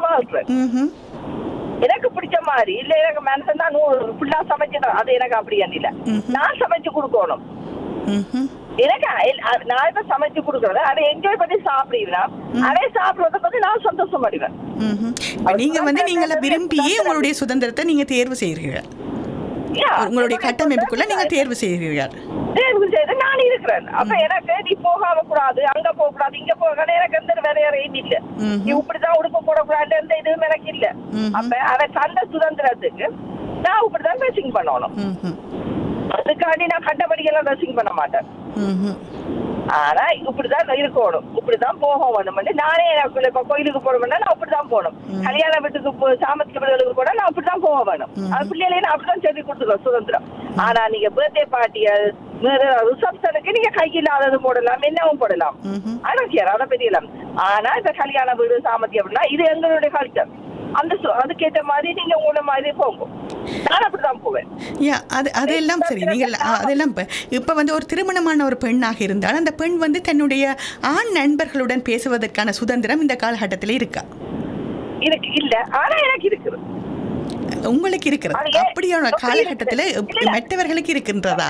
வாழ்றேன் ம்ஹும். எனக்கு பிடிச்ச மாதிரி இல்ல எனக்கு மனசன் தான் ஃபுல்லா சமைச்சுதான் அது எனக்கு அப்படி இல்ல ம்ஹும். நான் சமைச்சு கொடுக்கணும் ம்ஹும். எனக்கு எல்- அ- நான் இப்ப சமைச்சு கொடுக்கறத அதை என்ஜாய் பண்ணி சாப்பிடுவேன் அதை சாப்பிடுறத பத்தி நான் சந்தோஷம் அடைவேன் ம்ஹும். இப்ப நீங்க வந்து நீங்கள விரும்பியே உங்களுடைய சுதந்திரத்தை நீங்க தேர்வு செய்கிறீர்கள் Yeah, உங்களுடைய என்னுடைய கட்டமைப்புக்குள்ள நீங்க சுதந்திரம் தேர்வு செய்கிறீர்கள் தேர்வு செய்து நான் இருக்கிறேன் அப்ப எனக்கு நீ போகாம கூடாது அங்க போக கூடாது இங்க போக எனக்கு எந்த வேலையும் இல்ல ம்ஹும். நீ இப்படிதான் உடுப்பு போடக்கூடாது எந்த இதுவும் எனக்கு இல்ல ம்ஹும். அப்ப அவன் தந்த சுதந்திரத்துக்கு நான் இப்படிதான் ட்ரெஸ்ஸிங் பண்ணணும் ம்ஹும். அதுக்காண்டி நான் கண்டபடியெல்லாம் ட்ரெஸ்ஸிங் பண்ண மாட்டேன் ம்ஹும். ஆனா இப்படிதான் இருக்கணும் இப்படிதான் போக வேணும் நானே எனக்கு இப்ப கோயிலுக்கு போறோம்னா நான் அப்படிதான் போகணும் கல்யாண வீட்டுக்கு போ- சாமத்துக்கு வீடுகளுக்கு போனா நான் அப்படிதான் போக வேணும் அது பிள்ளைகளே நான் அப்படிதான் சொல்லி கொடுத்துருவேன் சுதந்திரம் ஆனா நீங்க பர்த்டே பார்ட்டிய ரிசப்ஷனுக்கு நீங்க கையில்லாதது போடலாம் என்னவும் போடலாம் ம்ஹும். ஆனா சரி அதை பெரியலாம் ஆனா இந்த கல்யாண வீடு சாமத்தி அப்படின்னா இது எங்களுடைய கல்ச்சர் அந்த சு- அதுக்கேற்ற மாதிரி நீங்க உங்களை மாதிரி போங்க நான் அப்படிதான் போவேன் யா அது அதெல்லாம் சரி நீங்கள் அ- அதெல்லாம் இப்போ இப்போ வந்து ஒரு திருமணமான ஒரு பெண்ணாக இருந்தால் அந்த பெண் வந்து தன்னுடைய ஆண் நண்பர்களுடன் பேசுவதற்கான சுதந்திரம் இந்த காலகட்டத்தில் இருக்கா இருக்கு இல்ல ஆனா எனக்கு இருக்குது உங்களுக்கு இருக்கிறது அது ஏன்? அப்படியான அப்படி காலகட்டத்தில் இருக்குது. இல்ல. மற்றவர்களுக்கு இருக்கின்றதா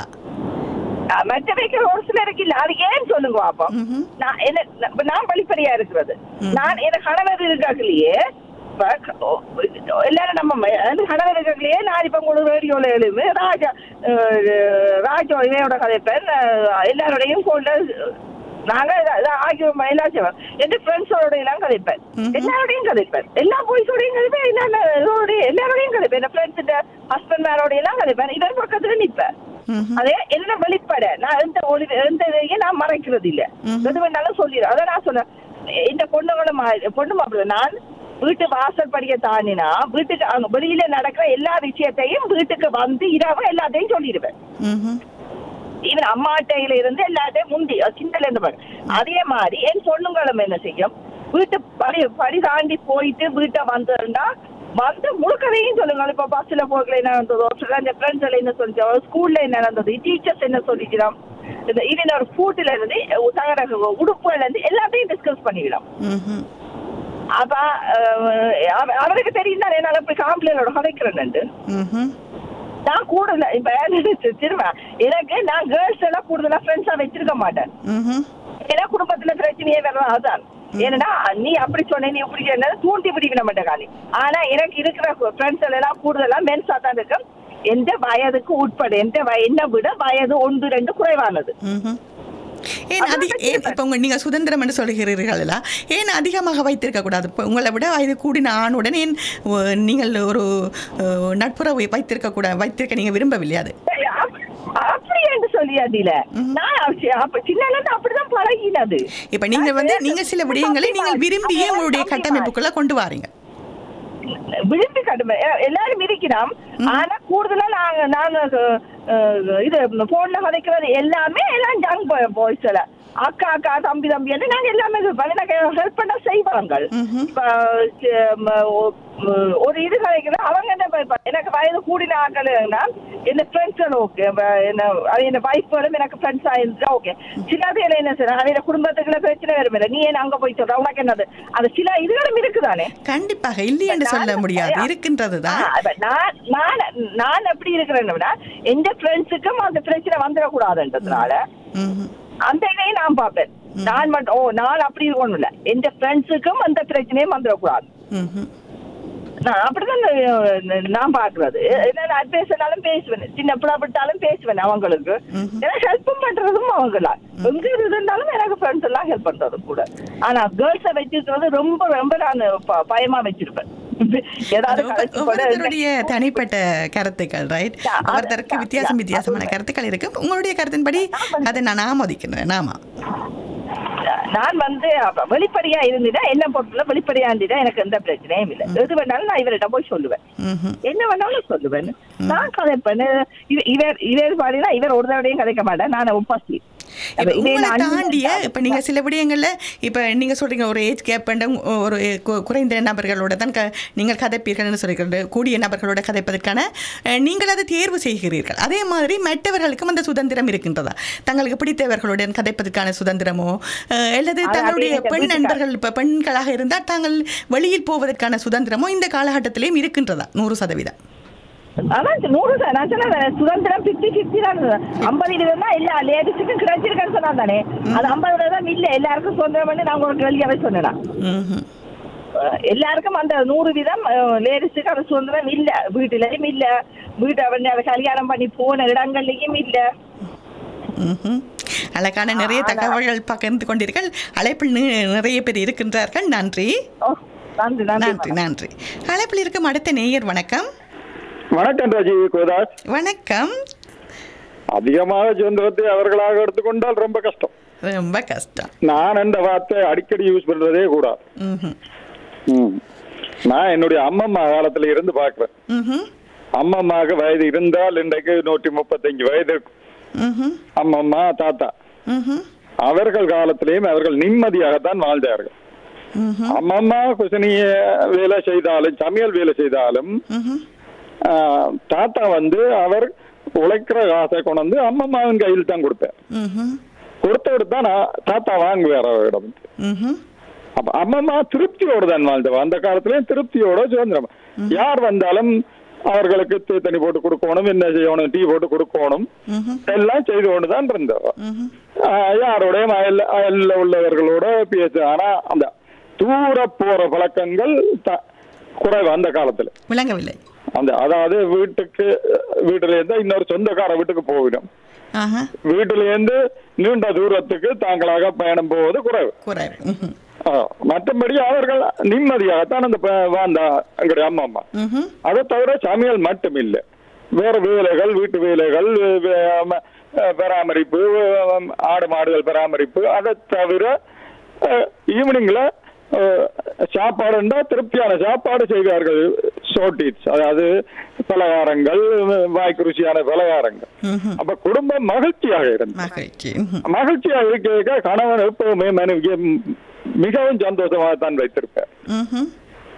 அஹ் மற்ற வைக்கிற ஒரு சிலருக்கு இல்ல அது ஏன் சொல்லுங்க பாப்போம் ம்ஹும். நான் என்ன இப்ப நான் வெளிப்படையா இருக்கிறது நான் என் கணவர் இருக்காகலையே இப்ப க- ஓ, எல்லாரும் நம்ம ம- அந்த கணவர் இருக்காகலையே நான் இப்ப உங்களுக்கு ரேடியோல எழுது ராஜா அஹ், ராஜா இவையோட கதைப்பேன் அஹ், எல்லாரோடையும் போன்ல நாங்க இத- இத ஆகியோம் எல்லாம் செய்வோம் என் ஃப்ரெண்ட்ஸோட எல்லாம் கதைப்பேன் ம்ஹும். எல்லாரோடையும் கதைப்பேன் எல்லா பாய்ஸோடையும் கதைப்பேன் எல்லா இதோடய எல்லாரோடையும் கதைப்பேன் என் ஃப்ரெண்ட்ஸ் ஹஸ்பண்ட் மேரோட எல்லாம் கதைப்பேன் இதன் பக்கத்துல நிப்பேன் ம்ஹும். அதே என்ன வெளிப்பட நான் எந்த ஒளி எந்த இதையும் நான் மறைக்கிறது இல்ல ம்ஹும். எது வேணாலும் சொல்லிடுறேன் அதான் நான் சொன்னேன் இந்த பொண்ணுங்களும் மா- பொண்ணு மாப்பிள்ள நான் வீட்டு வாசல் படிய தாண்டினா வீட்டுக்கு அங்க வெளியில நடக்கிற எல்லா விஷயத்தையும் வீட்டுக்கு வந்து இரவு எல்லாத்தையும் சொல்லிடுவேன் ம்ஹும். ஈவன் அம்மாட்டையில இருந்து எல்லாத்தையும் முந்தி சிந்தல இருந்து பாரு. அதே மாதிரி என் பொண்ணுங்களும் என்ன செய்யும் வீட்டு படி படி தாண்டி போயிட்டு வீட்டை வந்திருந்தா வந்து முழுக்கதையும் சொல்லுங்க இப்ப பஸ்ல போகல என்ன நடந்ததோ அந்த ஃப்ரெண்ட்ஸ் எல்லாம் என்ன சொல்லிச்சோ ஸ்கூல்ல என்ன நடந்தது டீச்சர்ஸ் என்ன சொல்லிக்கிறோம் இந்த ஈவன் ஒரு ஃபுட்ல இருந்து தகர உடுப்புல இருந்து எல்லாத்தையும் டிஸ்கஸ் பண்ணிவிடும் ம்ஹும். அப்ப அஹ், அவ- அவருக்கு தெரியும் தான் என்னால இப்படி காம்ப்ளைனோட கதைக்கிறேன்னு ம்ஹும். நான் கூடுதல இப்ப திரும்ப எனக்கு நான் கேர்ள்ஸ் எல்லாம் கூடுதலா ஃப்ரெண்ட்ஸா வச்சிருக்க மாட்டேன் ம்ஹும். ஏன்னா குடும்பத்துல பிரச்சனையே வர்றது அதுதான் ஏன்னா நீ அப்படி சொன்ன நீ இப்படி என்ன தூண்டி பிடிக்க மாட்டேன் காலி ஆனா எனக்கு இருக்கிற ஃப்ரெண்ட்ஸ் எல்லாம் கூடுதலா மென்ஸா தான் இருக்கும் எந்த வயதுக்கு உட்பட எந்த வய- என்னை விட வயது ஒன்று ரெண்டு குறைவானது ம்ஹும். ஏன் அது ஏன் இப்போ உங்க நீங்கள் சுதந்திரம் என்று சொல்கிறீர்களா ஏன் அதிகமாக வைத்திருக்க கூடாது இப்போ உங்களை விட வயது கூடின ஆணுடன் ஏன் ஓ, நீங்கள் ஒரு ஓ, நட்புறவை வைத்திருக்க கூட வைத்திருக்க நீங்கள் விரும்பவில்லை அது அப்- அப்படி என்று சொல்லியாதில நான் அப்ப- அப்ப சின்ன இருந்து அப்படிதான் பழகினது இப்போ நீங்கள் வந்து நீங்கள் சில விடயங்களை நீங்கள் விரும்பியே உங்களுடைய கட்டமைப்புக்குள்ள கொண்டு வாரீங்க விரும்பி கடுமை எ- எல்லாரும் இருக்கிறோம் ஆனா கூடுதலா நாங்க நாங்க அஹ், இது போன்ல கதைக்கிறது எல்லாமே எல்லாம் ஜங் பாய்ஸ் எல்லாம் அக்கா அக்கா தம்பி தம்பி என்று நாங்க எல்லாமே ஹெல்ப் பண்ண செய்வாங்க ம்ஹும். இப்ப, சி- ம, ஒ- ம, ஒரு இது கதைக்கிறது அவங்க என்ன இப்ப எனக்கு வயது கூடின ஆக்கணும்னா என்ன ஃப்ரெண்ட்ஸ் ஓகே என்ன அது என்ன வைஃப்களும் எனக்கு ஃப்ரெண்ட்ஸ் ஆயிருந்தா ஓகே சிலதையில என்ன செய்யணும் அவையில குடும்பத்துக்குள்ள பிரச்சனை வரும் இல்ல நீ ஏன் அங்க போய் சொல்ற உனக்கு என்னது அது சில இதுகளும் இருக்குதானே கண்டிப்பாக இல்லை என்று சொல்ல நான் முடியாது ஆ, இருக்கின்றது தான் அப்ப நான் நான் நான் எப்படி இருக்கிறேன்னா எந்த ஃப்ரெண்ட்ஸுக்கும் அந்த பிரச்சனை வந்துடக்கூடாதுன்றதுனால ம்ஹும். அந்த இதையும் நான் பார்ப்பேன் நான் மட்டும் ஓ நான் அப்படி இருக்கணும் இல்ல எந்த ஃப்ரெண்ட்ஸுக்கும் அந்த பிரச்சனையும் வந்துடக்கூடாது ம்ஹும். நான் அப்படிதான் நான் நான் பாக்குறது என்ன நான் பேசினாலும் பேசுவேன் சின்ன பிள்ளை விட்டாலும் பேசுவேன் அவங்களுக்கு ம்ஹும். ஏன்னா ஹெல்ப்பும் பண்றதும் அவங்களா எங்க இருந்தாலும் எனக்கு ஃப்ரெண்ட்ஸ் எல்லாம் ஹெல்ப் பண்றதும் கூட ஆனா கேர்ள்ஸை வச்சிருக்கிறது ரொம்ப ரொம்ப நான் ப- பயமா வச்சிருப்பேன் ஏதாவது ஒவ்வொரு- கலைச்சு கூட ஒவ்வொருத்தருடைய தனிப்பட்ட கருத்துக்கள் ரைட் Yeah, அது- ஒவ்வொருத்தருக்கு yeah, வித்தியாசம் yeah, வித்தியாசமான அது கருத்துக்கள் இருக்கு உங்களுடைய கருத்தின்படி அதை நான் ஆமோதிக்கின்றேன் ஆமா நான் வந்து அப்ப வெளிப்படையா இருந்துட்டா என்ன பொறுத்தல வெளிப்படையா இருந்துட்டா எனக்கு எந்த பிரச்சனையும் இல்லை எது வேணாலும் நான் இவர்கிட்ட போய் சொல்லுவேன் ம்ஹும். என்ன வேணாலும் சொல்லுவேன் நான் கதைப்பேன் இவ- இவர் இவர் பாடினா இவர் ஒரு தடவையும் கதைக்க மாட்டேன் நான் உப்பாசி அப்ப இப்ப இதே உங்களை நான் தாண்டிய இப்ப நீங்க சில விடயங்கள்ல இப்ப நீங்க சொல்றீங்க ஒரு ஏஜ் கேப் ஒரு கு- குறைந்த நபர்களோட தான் க- நீங்கள் கதைப்பீர்கள்னு சொல்லிக்கிறது கூடிய நபர்களோட கதைப்பதற்கான அஹ், நீங்கள் அதை தேர்வு செய்கிறீர்கள் அதே மாதிரி மற்றவர்களுக்கும் அந்த சுதந்திரம் இருக்கின்றதா தங்களுக்கு பிடித்தவர்களுடன் கதைப்பதற்கான சுதந்திரமோ அஹ், அல்லது அது தங்களுடைய அப்படியே பெண் வீட்டுக்கா- நண்பர்கள் இப்ப பெண்களாக இருந்தால் தாங்கள் வெளியில் போவதற்கான சுதந்திரமோ இந்த காலகட்டத்திலேயும் இருக்கின்றதா நூறு சதவீதம் அதான் நூறு ச- நான் சொன்னேன் சுதந்திரம் பிப்டி பிப்டி தான் ஐம்பது இருபது தான் இல்ல லேடிஸுக்கும் கிடைச்சிருக்கேன்னு சொன்னா தானே அது ஐம்பது தான் இல்ல எல்லாருக்கும் சுதந்திரம் பண்ணி நான் உங்களுக்கு வெளியாவே சொன்னேன் ம்ஹும். அஹ் எல்லாருக்கும் அந்த நூறு வீதம் லேடிஸுக்கு அந்த சுதந்திரம் இல்ல வீட்டுலயும் இல்ல வீட்டை வந்து அதை கல்யாணம் பண்ணி போன இடங்கள்லயும் இல்ல ம்ஹும். அழகான நிறைய தகவல்கள் பகிர்ந்து கொண்டீர்கள் அழைப்பில் நி- நிறைய பேர் இருக்கின்றார்கள் நன்றி ஓ, நன்றி நன்றி நன்றி நன்றி அழைப்பில் இருக்கும் அடுத்த நேயர் வணக்கம் வணக்கம் ராஜீவ் கோதாஸ் வணக்கம் அதிகமாக சுதந்திரத்தை அவர்களாக எடுத்துக்கொண்டால் ரொம்ப கஷ்டம் ரொம்ப கஷ்டம் நான் அந்த வார்த்தை அடிக்கடி யூஸ் பண்றதே கூடாது ம்ஹும். ம். நான் என்னுடைய அம்மம்மா காலத்துல இருந்து பாக்குறேன் ம்ஹும். அம்மம்மாவுக்கு வயது இருந்தால் இன்றைக்கு நூற்றி முப்பத்தஞ்சு வயது இருக்கும் ம்ஹும். அம்மம்மா தாத்தா ம்ஹும். அவர்கள் காலத்திலேயும் அவர்கள் நிம்மதியாகத்தான் வாழ்ந்தார்கள் ம்ஹும். அம்மம்மா குசனிய வேலை செய்தாலும் சமையல் வேலை செய்தாலும் ம்ஹும். ஆ, தாத்தா வந்து அவர் உழைக்கிற காசை கொண்டு வந்து அம்மம்மாவின் கையில் தான் கொடுப்பார் ம்ஹும். கொடுத்தவர் தான் நான் தாத்தா வாங்குவார் அவரிடம் ம்ஹும். அப்ப அம்மம்மா திருப்தியோடு தான் வாழ்ந்தவ அந்த காலத்திலயும் திருப்தியோட சுதந்திரம் யார் வந்தாலும் அவர்களுக்கு தீ தண்ணி போட்டு கொடுக்கணும் என்ன செய்யணும் டீ போட்டு கொடுக்கணும் ம்ஹும். எல்லாம் செய்து கொண்டு தான் இருந்தவ ம்ஹும். ஆஹ் யாரோடையும் அயல் அயல்ல உள்ளவர்களோட பேசு ஆனா அந்த தூர போற பழக்கங்கள் த- குறைவு அந்த காலத்துல விளங்கவில்லை அந்த அதாவது வீட்டுக்கு வீட்டுல இருந்து இன்னொரு சொந்தக்கார வீட்டுக்கு போகணும் ஆஹா வீட்டுல இருந்து நீண்ட தூரத்துக்கு தாங்களாக பயணம் போவது குறைவு குறைவு ம்ஹும். ஆ, மற்றபடி அவர்கள் நிம்மதியாகத்தான் அந்த ப- வாழ்ந்தா எங்களுடைய அம்மா அம்மா ம்ஹும். அதை தவிர சமையல் மட்டும் இல்லை வேற வேலைகள் வீட்டு வேலைகள் வே- ம- அஹ் பராமரிப்பு அஹ் ஆடு மாடுகள் பராமரிப்பு அதை தவிர ஈவினிங்ல சாப்பாடுண்டா திருப்தியான சாப்பாடு செய்வார்கள் ஷோர்டீட்ஸ் அதாவது பலகாரங்கள் வாய்க்கு ருசியான பலகாரங்கள் ம்ஹும். அப்ப குடும்பம் மகிழ்ச்சியாக இருந்தது மகிழ்ச்சி ம்ஹும். மகிழ்ச்சியா இருக்க கணவன் எப்பவுமே மனைவியை மிகவும் சந்தோஷமாக தான் வைத்திருப்பார் ம்ஹும்.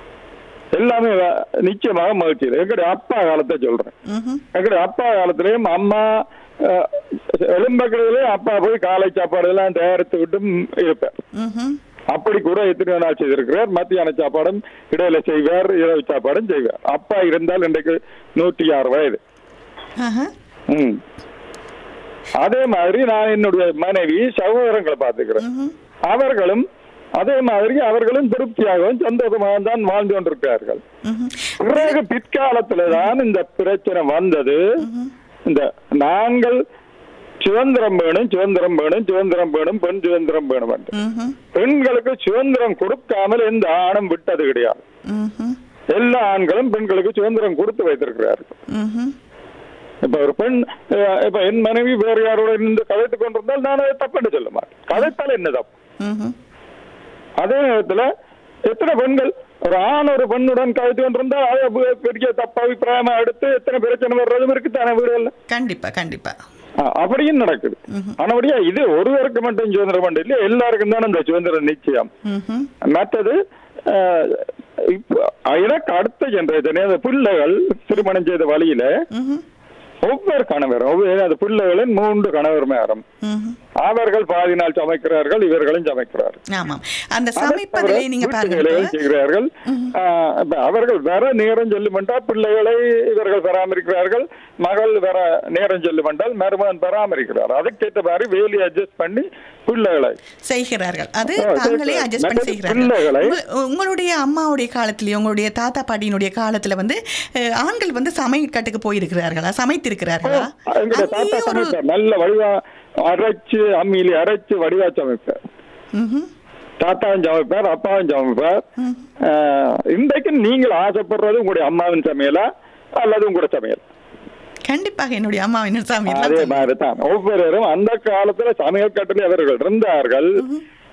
எல்லாமே வ- நிச்சயமாக மகிழ்ச்சி எங்களுடைய அப்பா காலத்தை சொல்றேன் ம்ஹும். எங்களுடைய அப்பா காலத்திலயும் அம்மா எலும்பக்கிறதுலே அப்பா போய் காலை சாப்பாடு எல்லாம் தயாரித்து விட்டும் இருப்பார் ம்ஹும். அப்படி கூட எத்தனை நாள் செய்திருக்கிறார் மத்தியான சாப்பாடும் இடையில செய்வார் இரவு சாப்பாடும் செய்வார் அப்பா இருந்தால் இன்றைக்கு நூற்றி ஆறு வயது ஆஹா. ம். அதே மாதிரி நான் என்னுடைய மனைவி சகோதரங்களை பார்த்துக்கிறேன் ம்ஹும். அவர்களும் அதே மாதிரி அவர்களும் திருப்தியாகவும் சந்தோஷமாக தான் வாழ்ந்து கொண்டிருக்கிறார்கள் ம்ஹும். பிறகு பிற்காலத்துல தான் இந்த பிரச்சனை வந்தது இந்த நாங்கள் சுதந்திரம் வேணும் சுதந்திரம் வேணும் சுதந்திரம் வேணும் பெண் சுதந்திரம் வேணும் என்று. ம்ஹும். பெண்களுக்கு சுதந்திரம் கொடுக்காமல் எந்த ஆணும் விட்டது கிடையாது ம்ஹும். எல்லா ஆண்களும் பெண்களுக்கு சுதந்திரம் கொடுத்து வைத்திருக்கிறார்கள் ம்ஹும். இப்ப ஒரு பெண் அஹ், இப்ப என் மனைவி வேறு யாரோட நின்று கதைத்துக் கொண்டிருந்தால் நான் அதை தப்புன்னு சொல்ல மாட்டேன் கதைத்தால் என்ன தப்பு ம்ஹும். அதே நேரத்துல எத்தனை பெண்கள் ஒரு ஆண் ஒரு பெண்ணுடன் கதைத்து கொண்டிருந்தால் அதை பெ- பெரிய தப்பு அபிப்பிராயமா எடுத்து எத்தனை பிரச்சனை வர்றதும் இருக்குத்தானே வீடுகள்ல கண்டிப்பா கண்டிப்பா ஆ, அப்படியும் நடக்குது ஆனபடியா இது ஒருவருக்கு மட்டும் சுதந்திரம் உண்டு இல்லையா எல்லாருக்கும் தானே இந்த சுதந்திரம் நிச்சயம் ம்ஹும். மற்றது அஹ், இப்ப எனக்கு அடுத்த ஜெனரேஷனே அந்த பிள்ளைகள் திருமணம் செய்த வழியில ம்ஹும். ஒவ்வொரு கணவரும் ஒவ்வொரு அந்த பிள்ளைகளின் மூன்று கணவர் மேரம் ம்ஹும். அவர்கள் பாதி நாள் சமைக்கிறார்கள் இவர்களும் சமைக்கிறார்கள் ஆமாம் அந்த அதை சமைப்பதிலே தவிர நீங்க வீட்டு பாருங்க வேலைகள் இப்ப. செய்கிறார்கள் ஆஹ், இப்ப அவர்கள் வர நேரம் சொல்லுமென்றால் பிள்ளைகளை இவர்கள் பராமரிக்கிறார்கள் மகள் வர நேரம் சொல்லுமென்றால் மருமகன் பராமரிக்கிறார் அதுக்கேற்ற மாதிரி வேலையை அட்ஜஸ்ட் பண்ணி பிள்ளைகளை செய்கிறார்கள் அது ஆ, தாங்களே செய்கிறார்கள். அட்ஜஸ்ட் பண்ணி மற்றது செய்கிறார்கள் பிள்ளைகளை- உங்க- உங்களுடைய அம்மாவுடைய காலத்திலேயே உங்களுடைய தாத்தா பாட்டியினுடைய காலத்துல வந்து அஹ், ஆண்கள் வந்து சமையற்காட்டுக்கு போயிருக்கிறார்களா சமைத்திருக்கிறார்களா எங்களுடைய தாத்தா அங்கேயே ஒரு சமைப்பார் நல்ல வடிவா அரைச்சு அம்மியில அரைச்சு வடிவா சமைப்பார் ம்ஹும். தாத்தாவும் சமைப்பார் அப்பாவும் சமைப்பார் ஆஹ், இன்றைக்கு நீங்கள் ஆசைப்படுறது உங்களுடைய அம்மாவின் சமையலா அல்லது உங்களுடைய சமையல் கண்டிப்பாக என்னுடைய அம்மாவின் அதே சமையல் மாதிரி தான் ஒவ்வொருவரும் அந்த காலத்துல சமையல் கட்டில் அவர்கள் இருந்தார்கள்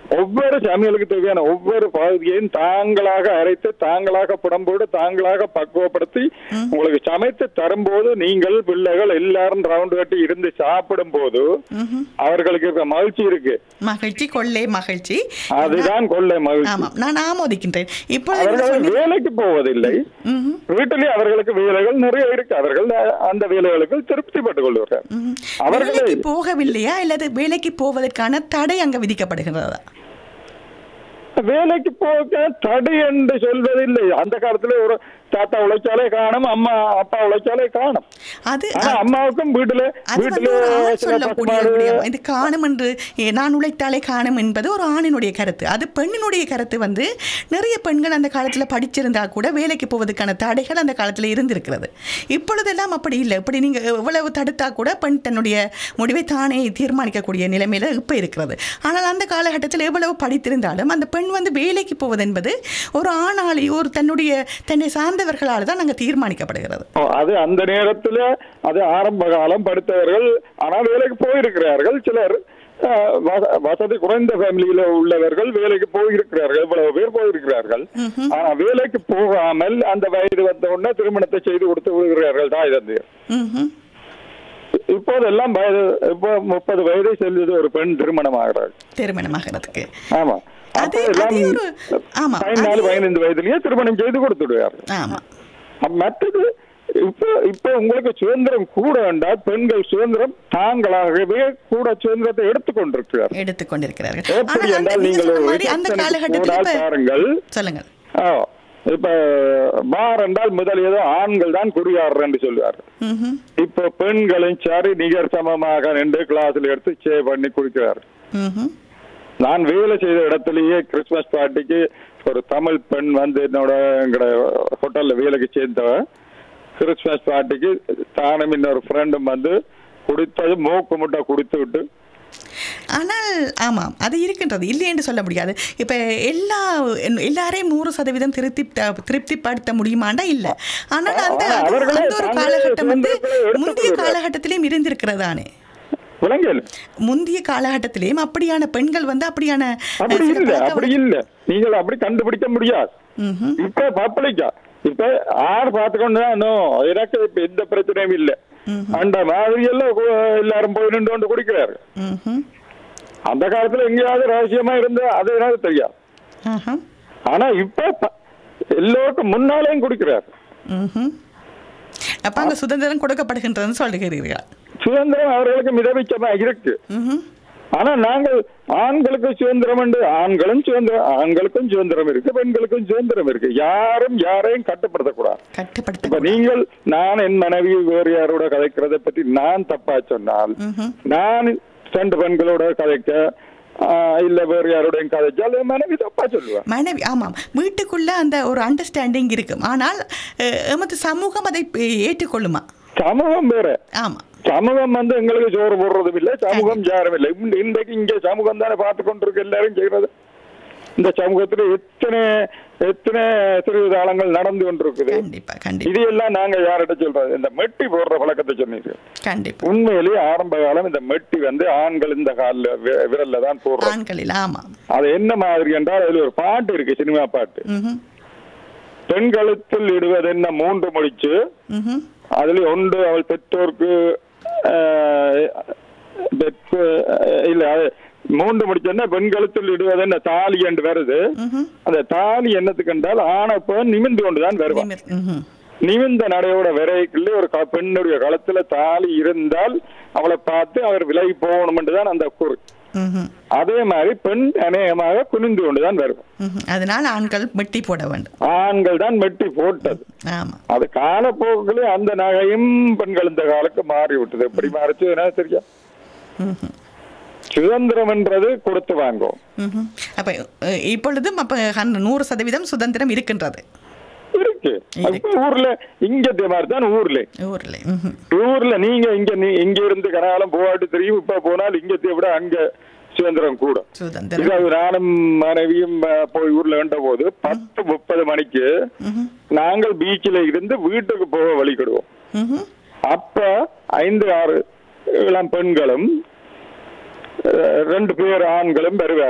ஒவ்வொரு சமையலுக்கு தேவையான ஒவ்வொரு பகுதியையும் தாங்களாக அரைத்து தாங்களாக புடம்போடு தாங்களாக பக்குவப்படுத்தி உங்களுக்கு சமைத்து தரும்போது நீங்கள் பிள்ளைகள் எல்லாரும் ரவுண்ட் கட்டி இருந்து சாப்பிடும் போது அவர்களுக்கு இருக்க மகிழ்ச்சி இருக்கு மகிழ்ச்சி கொள்ளை மகிழ்ச்சி அதுதான் கொள்ளை மகிழ்ச்சி ஆமாம் நான் ஆமோதிக்கின்றேன் இப்பொழுது நீங்க அவர்கள் சொன்னீங்க- வேலைக்கு போவதில்லை ம்ஹும். வீட்டிலே அவர்களுக்கு வேலைகள் நிறைய இருக்கு அவர்கள் அந்த வேலைகளுக்கு திருப்திப்பட்டுக் கொள்வார்கள் ம்ஹும். அவர்களை வேலைக்கு போகவில்லையா அல்லது வேலைக்கு போவதற்கான தடை அங்க விதிக்கப்படுகிறதா வேலைக்கு போக தடை என்று சொல்வதில்லை அந்த காலத்துல ஒரு தாத்தா உழைச்சாலே காணும் அம்மா அப்பா உழைச்சாலே காணும் அது ஆனா அம்மாவுக்கும் வீட்டுல அது வந்து வீட்டுல ஒரு ஆண் சில சொல்லக்கூடிய பசுமாடு விடயம். இது காணும் என்று ஏ, நான் உழைத்தாலே காணும் என்பது ஒரு ஆணினுடைய கருத்து அது பெண்ணினுடைய கருத்து வந்து நிறைய பெண்கள் அந்த காலத்தில் படிச்சிருந்தா கூட வேலைக்கு போவதற்கான தடைகள் அந்த காலத்தில் இருந்திருக்கிறது இப்பொழுதெல்லாம் அப்படி இல்லை இப்படி நீங்கள் எவ்வளவு தடுத்தா கூட பெண் தன்னுடைய முடிவை தானே தீர்மானிக்கக்கூடிய நிலைமையில இப்போ இருக்கிறது ஆனால் அந்த காலகட்டத்தில் எவ்வளவு படித்திருந்தாலும் அந்த பெண் வந்து வேலைக்கு போவது என்பது ஒரு ஆணாளி ஒரு தன்னுடைய தன்னை சார்ந்தவர்களால் தான் நாங்கள் தீர்மானிக்கப்படுகிறது ஓ, அது அந்த நேரத்துல அது ஆரம்ப காலம் படித்தவர்கள் ஆனா வேலைக்கு போயிருக்கிறார்கள் சிலர் அஹ், வச- வசதி குறைந்த ஃபேமிலியில உள்ளவர்கள் வேலைக்கு போயிருக்கிறார்கள் எவ்வளவு பேர் போயிருக்கிறார்கள் ஆனா வேலைக்கு போகாமல் அந்த வயது வந்த உடனே திருமணத்தை செய்து கொடுத்து விடுகிறார்கள் தாய் தந்தையர் ம்ஹும். இப்போதெல்லாம் வயது இப்போ முப்பது வயதை செல்வது ஒரு பெண் திருமணம் ஆகிறாள் திருமணமாகிறதுக்கு ஆமா அது- அப்போ எல்லாம் அது ஒரு- ஆமா, பதினாலு அது- பதினைந்து வயதிலேயே திருமணம் செய்து கொடுத்து விடுவார்கள் ஆமா அப்ப மற்றது இப்போ இப்போ உங்களுக்கு சுதந்திரம் கூட வேண்டாம் பெண்கள் சுதந்திரம் தாங்களாகவே கூட சுதந்திரத்தை எடுத்துக்கொண்டிருக்கிறார் எடுத்துக்கொண்டிருக்கிறார்கள் எப்படி ஆனால் அந்த என்றால் நீங்க நீங்கள் சொன்ன ஒரு மாதிரி அந்த reception-க்கு காலகட்டத்தில் போனால் இப்ப பாருங்கள் சொல்லுங்கள் ஆ, இப்ப பார் என்றால் முதல் ஏதோ ஆண்கள் தான் குடியாடுற என்று சொல்லுவார்கள் ம்ஹும். இப்போ பெண்களும் சரி நிகர் சமமாக நின்று கிளாஸ்ல எடுத்து சே பண்ணி குடிக்கிறார்கள் ம்ஹும். நான் வேலை செய்த இடத்துலயே கிறிஸ்துமஸ் பார்ட்டிக்கு ஒரு தமிழ் பெண் வந்து என்னோட எங்கட ஹோட்டல்ல வேலைக்கு சேர்ந்தவ கிறிஸ்துமஸ் பார்ட்டிக்கு தானும் இன்னொரு ஃப்ரெண்டும் வந்து குடித்தது மூக்கு முட்டை குடித்து விட்டு ஆனால் ஆமாம் அது இருக்கின்றது இல்லை என்று சொல்ல முடியாது இப்போ எல்லா எல்லாரையும் நூறு சதவீதம் திருப்தி திருப்திப்படுத்த முடியுமாண்டா இல்லை ஆனால் அந்த ஆனா, அது- அவர்களே அந்த ஒரு தாங்களே காலகட்டம் வந்து சுதந்திரத்தை எடுத்துக் முந்தைய கொள்கிறார். காலகட்டத்திலையும் இருந்திருக்கிறதானே விலங்கல் முந்தைய காலகட்டத்திலையும் அப்படியான பெண்கள் வந்து அப்படியான அப்படி சில இல்ல பழக்க அப்படி இல்ல நீங்கள் அப்படி கண்டுபிடிக்க முடியாது ம்ஹும். இப்ப பப்ளிக்கா இப்ப ஆறு பார்த்துக்கொண்டு எனக்கு இப்ப எந்த பிரச்சனையும் இல்ல அந்த மாதிரி எல்லாம் கு- எல்லாரும் போய் நின்று கொண்டு குடிக்கிறாரு ம்ஹும். அந்த காலத்துல எங்கேயாவது ரகசியமா இருந்தா அது எனக்கு தெரியாது ஆஹா. ஆனா இப்ப ப- எல்லோருக்கும் முன்னாலேயும் குடிக்கிறார் ம்ஹும். அப்ப அங்க சுதந்திரம் கொடுக்கப்படுகின்றதுன்னு சொல்லுகிறீர்கள் சுதந்திரம் அவர்களுக்கு மிதமிச்சமா இருக்கு ம்ஹும். ஆனா நாங்கள் ஆண்களுக்கு சுதந்திரம் உண்டு ஆண்களும் சுதந்திரம் ஆண்களுக்கும் சுதந்திரம் இருக்கு பெண்களுக்கும் சுதந்திரம் இருக்கு யாரும் யாரையும் கட்டுப்படுத்தக்கூடாது இப்ப கட்டுப்படுத்த நீங்கள் நான் என் மனைவி வேறு யாரோட கதைக்கிறதை பற்றி நான் தப்பா சொன்னால் ம்ஹும். நான் நான் ரெண்டு பெண்களோட கதைக்க ஆஹ், இல்ல வேறு யாரோடையும் கதைச்சால் என் மனைவி தப்பா சொல்லுவேன் மனைவி ஆமாம் வீட்டுக்குள்ள அந்த ஒரு அண்டர்ஸ்டாண்டிங் இருக்கும் ஆனால் அஹ், எமது சமூகம் அதை பே- ஏற்றுக்கொள்ளுமா சமூகம் வேற ஆமா சமூகம் வந்து எங்களுக்கு சோறு போடுறதும் இல்லை சமூகம் யாரும் இல்லை இந்த- இன்றைக்கு இங்க சமூகம் தானே பார்த்து கொண்டிருக்கு எல்லாரும் செய்யறது இந்த சமூகத்துல எத்தனை எத்தனை திருவிதாளங்கள் நடந்து கொண்டிருக்குது கண்டிப்பா கண்டிப்பா இது எல்லாம் நாங்க யார்கிட்ட சொல்றது இந்த மெட்டி போடுற பழக்கத்தை சொன்னீங்க கண்டிப்பா உண்மையிலேயே ஆரம்ப காலம் இந்த மெட்டி வந்து ஆண்கள் இந்த கால்ல வி- விரல்ல தான் போடுறோம் ஆண்களில் ஆமாம் அது என்ன மாதிரி என்றால் அதுல ஒரு பாட்டு இருக்கு சினிமா பாட்டு ம்ஹும். பெண்களுக்குள் இடுவது என்ன மூன்று முடிச்சு ம்ஹும். அதுல ஒன்று அவள் பெற்றோருக்கு ஆஹ், பெற்று- இல்ல அது மூன்று முடிச்சோன்னா பெண்களுக்குள் இடுவது என்ன தாலி என்று வருது ம்ஹும். அந்த தாலி என்னத்துக்கு என்றால் ஆன பெண் நிமிந்து கொண்டுதான் வருவான் நிமிர்- ம்ஹும். நிமிந்த நடையோட விரைக்குள்ளே ஒரு க- பெண்ணுடைய களத்துல தாலி இருந்தால் அவளை பார்த்து அவர் விலகி போகணும் என்றுதான் அந்த கூறு ம்ஹும். அதே மாதிரி பெண் அநேகமாக குனிந்து கொண்டுதான் வருவான் ம்ஹும். அதனால் ஆண்கள் மெட்டி போட வேண்டும் ஆண்கள் தான் மெட்டி போட்டது ஆமா அது காலப்போக்கிலே அந்த நகையும் பெண்கள் இந்த காலுக்கு மாறி விட்டது எப்படி மாறிச்சு என்ன தெரியா ம்ஹும். சுதந்திரம் என்றது கொடுத்து வாங்கும் ம்ஹும். அப்ப அஹ், இப்பொழுதும் அப்ப ஹன்- நூறு சதவீதம் சுதந்திரம் இருக்கின்றது இருக்கு இப்ப ஊர்ல இங்க இதே மாதிரி தான் ஊர்ல ஊரில் ம்ஹும். ஊர்ல நீங்க இங்க நீ- இங்க இருந்து கனகாலம் போகாட்டு தெரியும் இப்ப போனால் இங்கத்தை விட அங்க சுதந்திரம் கூட சுதந்திரம் இது அது நானும் மனைவியும் அஹ், போய் ஊர்ல வேண்ட போது பத்து முப்பது மணிக்கு ம்ஹும். நாங்கள் பீச்சில் இருந்து வீட்டுக்கு போக வழிகிடுவோம் ம்ஹும். அப்ப ஐந்து ஆறு இளம் பெண்களும் அஹ், ரெண்டு பேர் ஆண்களும் வருவார்கள்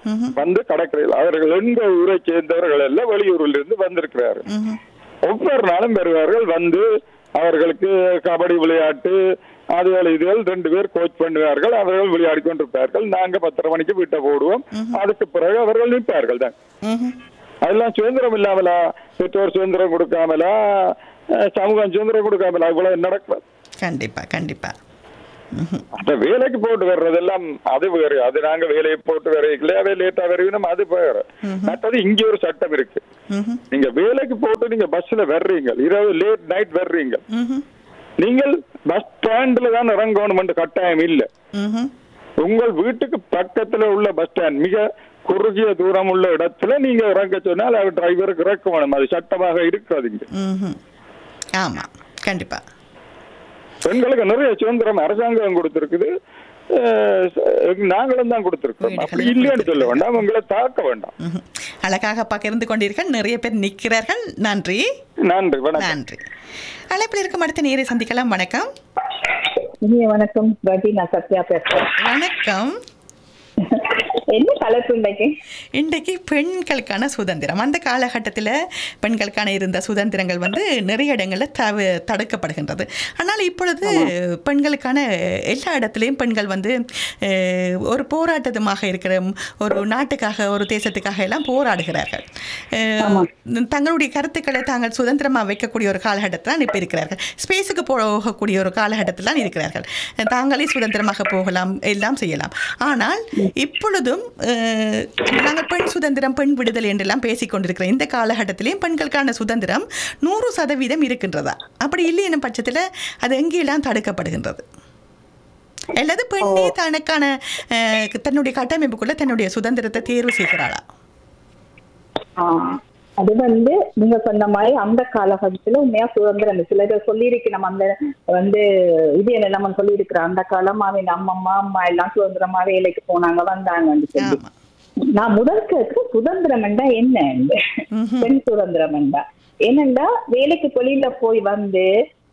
வந்து கடற்கரையில் அவர்கள் எங்க ஊரை சேர்ந்தவர்கள் எல்லாம் வெளியூரில் இருந்து வந்திருக்கிறார்கள் ம்ஹும். ஒவ்வொரு நாளும் வருவார்கள் வந்து அவர்களுக்கு கபடி விளையாட்டு அதுகள் இதுகள் ரெண்டு பேர் கோச் பண்ணுவார்கள் அவர்கள் விளையாடி கொண்டிருப்பார்கள் நாங்க பத்தரை மணிக்கு வீட்டை போடுவோம் அதுக்கு பிறகு அவர்கள் நிற்பார்கள் தான் ம்ஹும். அதெல்லாம் சுதந்திரம் இல்லாமலா பெற்றோர் சுதந்திரம் கொடுக்காமலா அஹ், சமூகம் சுதந்திரம் கொடுக்காமலா இவ்வளவு நடக்கும் கண்டிப்பா கண்டிப்பா அந்த வேலைக்கு போட்டு வர்றதெல்லாம் அது வேறு அது நாங்க வேலையை போட்டு வரைக்கல அதே லேட்டா வருவீங்க அது வேற மற்றது இங்க ஒரு சட்டம் இருக்கு ம்ஹும். நீங்க வேலைக்கு போட்டு நீங்க பஸ்ல வர்றீங்க இரவு லேட் நைட் வர்றீங்க ம்ஹும். நீங்கள் பஸ் ஸ்டாண்ட்ல தான் இறங்கணும் கட்டாயம் இல்ல ம்ஹும். உங்கள் வீட்டுக்கு பக்கத்துல உள்ள பஸ் ஸ்டாண்ட் மிக குறுகிய தூரம் உள்ள இடத்துல நீங்க இறங்க சொன்னால் அவர் டிரைவருக்கு இறக்க வேணும் அது சட்டமாக இருக்காது இங்க ம்ஹும். ஆமா கண்டிப்பா பெண்களுக்கு நிறைய சுதந்திரம் அரசாங்கம் கொடுத்திருக்குது அஹ் நாங்களும் தான் கொடுத்திருக்கோம் அப்படி இல்லைன்னு சொல்ல வேண்டாம் உங்களை தாக்க வேண்டாம் ம்ஹும். அழகாக பகிர்ந்து கொண்டீர்கள் நிறைய பேர் நிற்கிறார்கள் நன்றி நன்றி வணக்கம் நன்றி அழைப்பில் இருக்கும் அடுத்த நேரை சந்திக்கலாம் வணக்கம் இனிய வணக்கம் ரவி நான் சத்யா பேசுறேன் வணக்கம் என்ன தலைப்பு இன்னைக்கு இன்றைக்கு பெண்களுக்கான சுதந்திரம் அந்த காலகட்டத்தில் பெண்களுக்கான இருந்த சுதந்திரங்கள் வந்து நிறைய இடங்களில் தவ தடுக்கப்படுகின்றது ஆனால் இப்பொழுது பெண்களுக்கான எல்லா இடத்துலையும் பெண்கள் வந்து அஹ், ஒரு போராட்டமாக இருக்கிற ஒரு நாட்டுக்காக ஒரு தேசத்துக்காக எல்லாம் போராடுகிறார்கள் அஹ், தங்களுடைய கருத்துக்களை தாங்கள் சுதந்திரமாக வைக்கக்கூடிய ஒரு காலகட்டத்தில் தான் இப்போ இருக்கிறார்கள் ஸ்பேஸுக்கு போகக்கூடிய ஒரு காலகட்டத்தில் தான் இருக்கிறார்கள் தாங்களே சுதந்திரமாக போகலாம் எல்லாம் செய்யலாம் ஆனால் இப்பொழுதும் அஹ், நாங்கள் பெண் சுதந்திரம் பெண் விடுதலை என்றெல்லாம் பேசிக் கொண்டிருக்கிற இந்த காலகட்டத்திலேயும் பெண்களுக்கான சுதந்திரம் நூறு சதவீதம் இருக்கின்றதா அப்படி இல்லை என்னும் பட்சத்தில் அது எங்கெல்லாம் தடுக்கப்படுகின்றது அல்லது பெண்ணே தனக்கான அஹ், தன்னுடைய கட்டமைப்புக்குள்ள தன்னுடைய சுதந்திரத்தை தேர்வு செய்கிறாளா ஆஹ், அது வந்து நீங்க சொன்ன மாதிரி அந்த காலகட்டத்துல உண்மையா சுதந்திரம் சில பேர் சொல்லியிருக்கு நம்ம அந்த வந்து இது என்ன நம்ம சொல்லியிருக்கிறோம் அந்த காலம் அவன் அம்மம்மா அம்மா எல்லாம் சுதந்திரமா வேலைக்கு போனாங்க வந்தாங்கன்னு சொல்லி ஆமா நான் முதல் கேட்க சுதந்திரம் என்றா என்ன பெண் சுதந்திரம் என்றா என்னண்டா வேலைக்கு வெளியில போய் வந்து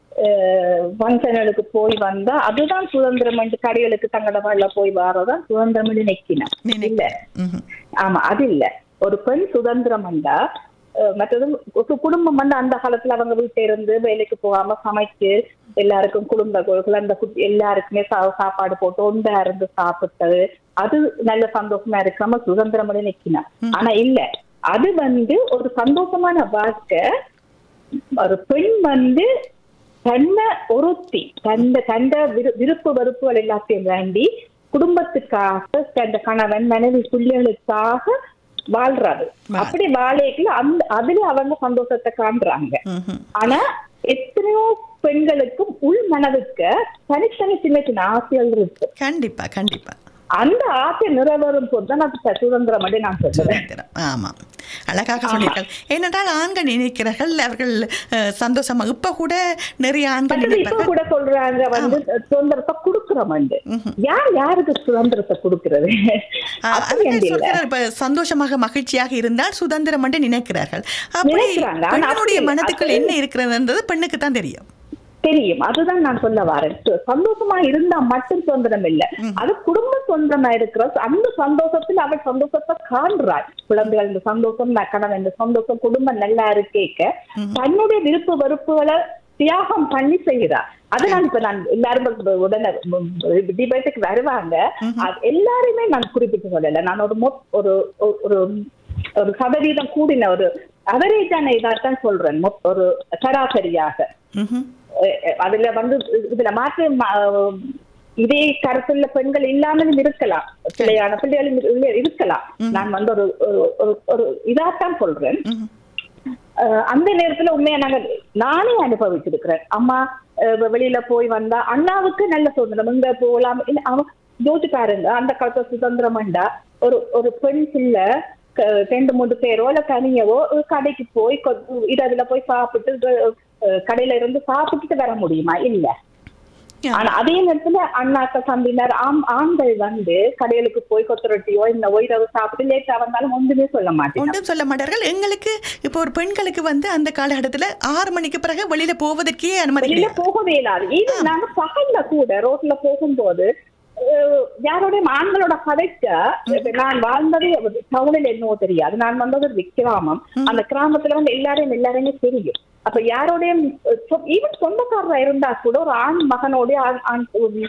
ஃபங்க்ஷனுக்கு போய் வந்தா அதுதான் சுதந்திரம் என்று கடைகளுக்கு தங்கட வாழ போய் வாரதான் சுதந்திரம் என்று நினைக்கினேன் நினை- இல்ல ம்ஹும். ஆமா அது இல்ல ஒரு பெண் சுதந்திரம் என்றா அஹ், மற்றது ஒரு குடும்பம் வந்து அந்த காலத்துல அவங்க வீட்டை இருந்து வேலைக்கு போகாம சமைச்சு எல்லாருக்கும் குடும்ப குழந்தை குட்டி எல்லாருக்குமே சா- சாப்பாடு போட்டு ஒன்றா இருந்து சாப்பிட்டது அது நல்ல சந்தோஷமா இருக்காம சுதந்திரம் நிக்கினா ஆனா இல்ல அது வந்து ஒரு சந்தோஷமான வாழ்க்கை ஒரு பெண் வந்து தன்னை ஒருத்தி தந்த தந்த விரு- விருப்பு வெறுப்புகள் எல்லாத்தையும் வேண்டி குடும்பத்துக்காக தந்த கணவன் மனைவி பிள்ளைகளுக்காக வாழ்றாரு அப்படி வாழைக்குள்ள அந்த அதுல அவங்க சந்தோஷத்தை காண்றாங்க ம்ஹும். ஆனா எத்தனையோ பெண்களுக்கும் உள் மனதுக்கு தனித்தனி சின்ன சின்ன ஆசைகள் இருக்கு கண்டிப்பா கண்டிப்பா அந்த ஆசை நிறைவேறும் போதுதான் அது சுதந்திரம் அப்படின்னு நான் சொல்றேன் சுதந்திரம் ஆமாம் அழகாக சொன்னீர்கள் ஏனென்றால் ஆண்கள் நினைக்கிறார்கள் அவர்கள் அஹ், சந்தோஷமா இப்ப கூட நிறைய ஆண்கள் மற்றது இப்ப நினைப்பார்கள் கூட சொல்றாங்க வந்து சுதந்திரத்தை கொடுக்கிறோம் யார் யாருக்கு சுதந்திரத்தை கொடுக்கிறது அஹ், அப்படி அவர்கள் என்று இல்ல சொல்கிறார் இப்ப சந்தோஷமாக மகிழ்ச்சியாக இருந்தால் சுதந்திரம் என்று நினைக்கிறார்கள் அப்படி நினைக்கிறாங்க. ஆனா பெண்ணுடைய அப்படி- மனதுக்குள் அது- என்ன இருக்கிறதுன்றது பெண்ணுக்கு தான் தெரியும் தெரியும் அதுதான் நான் சொல்ல வரேன் சு- சந்தோஷமா இருந்தா மட்டும் சுதந்திரம் இல்ல அது குடும்ப சுதந்திரமா இருக்கிற அந்த சந்தோஷத்தில் அவள் சந்தோஷத்தை காண்றாள் குழந்தைகள் இந்த சந்தோஷம் நான் கணவன் இந்த சந்தோஷம் குடும்பம் நல்லா இருக்கேக்க தன்னுடைய விருப்பு வெறுப்புகளை தியாகம் பண்ணி செய்கிறா அதனால இப்ப நான் எல்லாரும் இப்ப உடனே டிபேட்டுக்கு வருவாங்க அது எல்லாருமே நான் குறிப்பிட்டு சொல்லல நான் ஒரு மொத் ஒரு ஒரு- ஒரு ஒரு சதவீதம் கூடின ஒரு அவரேஜான இதாத்தான் சொல்றேன் மொத்- ஒரு சராசரியாக ம்ஹும். அஹ் அஹ் அதுல வந்து இதுல மாற்று ம- அஹ் இதே கருத்துள்ள பெண்கள் இல்லாமலும் இருக்கலாம் பிள்ளையான பிள்ளைகளும் இரு- இருக்கலாம் நான் வந்து ஒரு ஒரு- ஒரு ஒரு இதாத்தான் சொல்றேன் ம்ஹும். அஹ் அந்த நேரத்துல உண்மையா நாங்க நானே அனுபவிச்சிருக்கிறேன் அம்மா அஹ் வெளியில போய் வந்தா அண்ணாவுக்கு நல்ல சுதந்திரம் இங்க போகலாம் இல்ல அவன் யோசிச்சு பாருங்க அந்த காலத்துல சுதந்திரமாண்டா ஒரு ஒரு பெண் பிள்ளை க- ரெண்டு மூணு பேரோ இல்ல தனியவோ ஒரு கடைக்கு போய் கொ- இது அதுல போய் சாப்பிட்டு அஹ் கடையில இருந்து சாப்பிட்டுட்டு வர முடியுமா இல்ல ஆனா அதே நேரத்துல அண்ணாக்கள் தம்பினர் ஆம் ஆண்கள் வந்து கடைகளுக்கு போய் கொத்தரொட்டியோ இந்த ஒயிரவு சாப்பிட்டு லேட்டா வந்தாலும் ஒன்றுமே சொல்ல மாட்டேன் ஒன்றும் சொல்ல மாட்டார்கள் எங்களுக்கு இப்போ ஒரு பெண்களுக்கு வந்து அந்த காலகட்டத்தில் ஆறு மணிக்கு பிறகு வெளியில போவதற்கே அனுமதி வெளியில கிடையாது போகவே இல்லாது ஈவன் நாங்க பகல்ல கூட ரோட்ல போகும்போது அஹ், யாரோடையும் ஆண்களோட கதைச்சா இப்ப நான் வாழ்ந்தது டவுனில் என்னவோ தெரியாது நான் வந்தது ஒரு கிராமம் அந்த கிராமத்துல வந்து எல்லாரையும் எல்லாரையுமே தெரியும் அப்ப யாரோடையும் ஈவன் சொந்தக்காரரா இருந்தா கூட ஒரு ஆண் மகனோட ஆண் ஆண்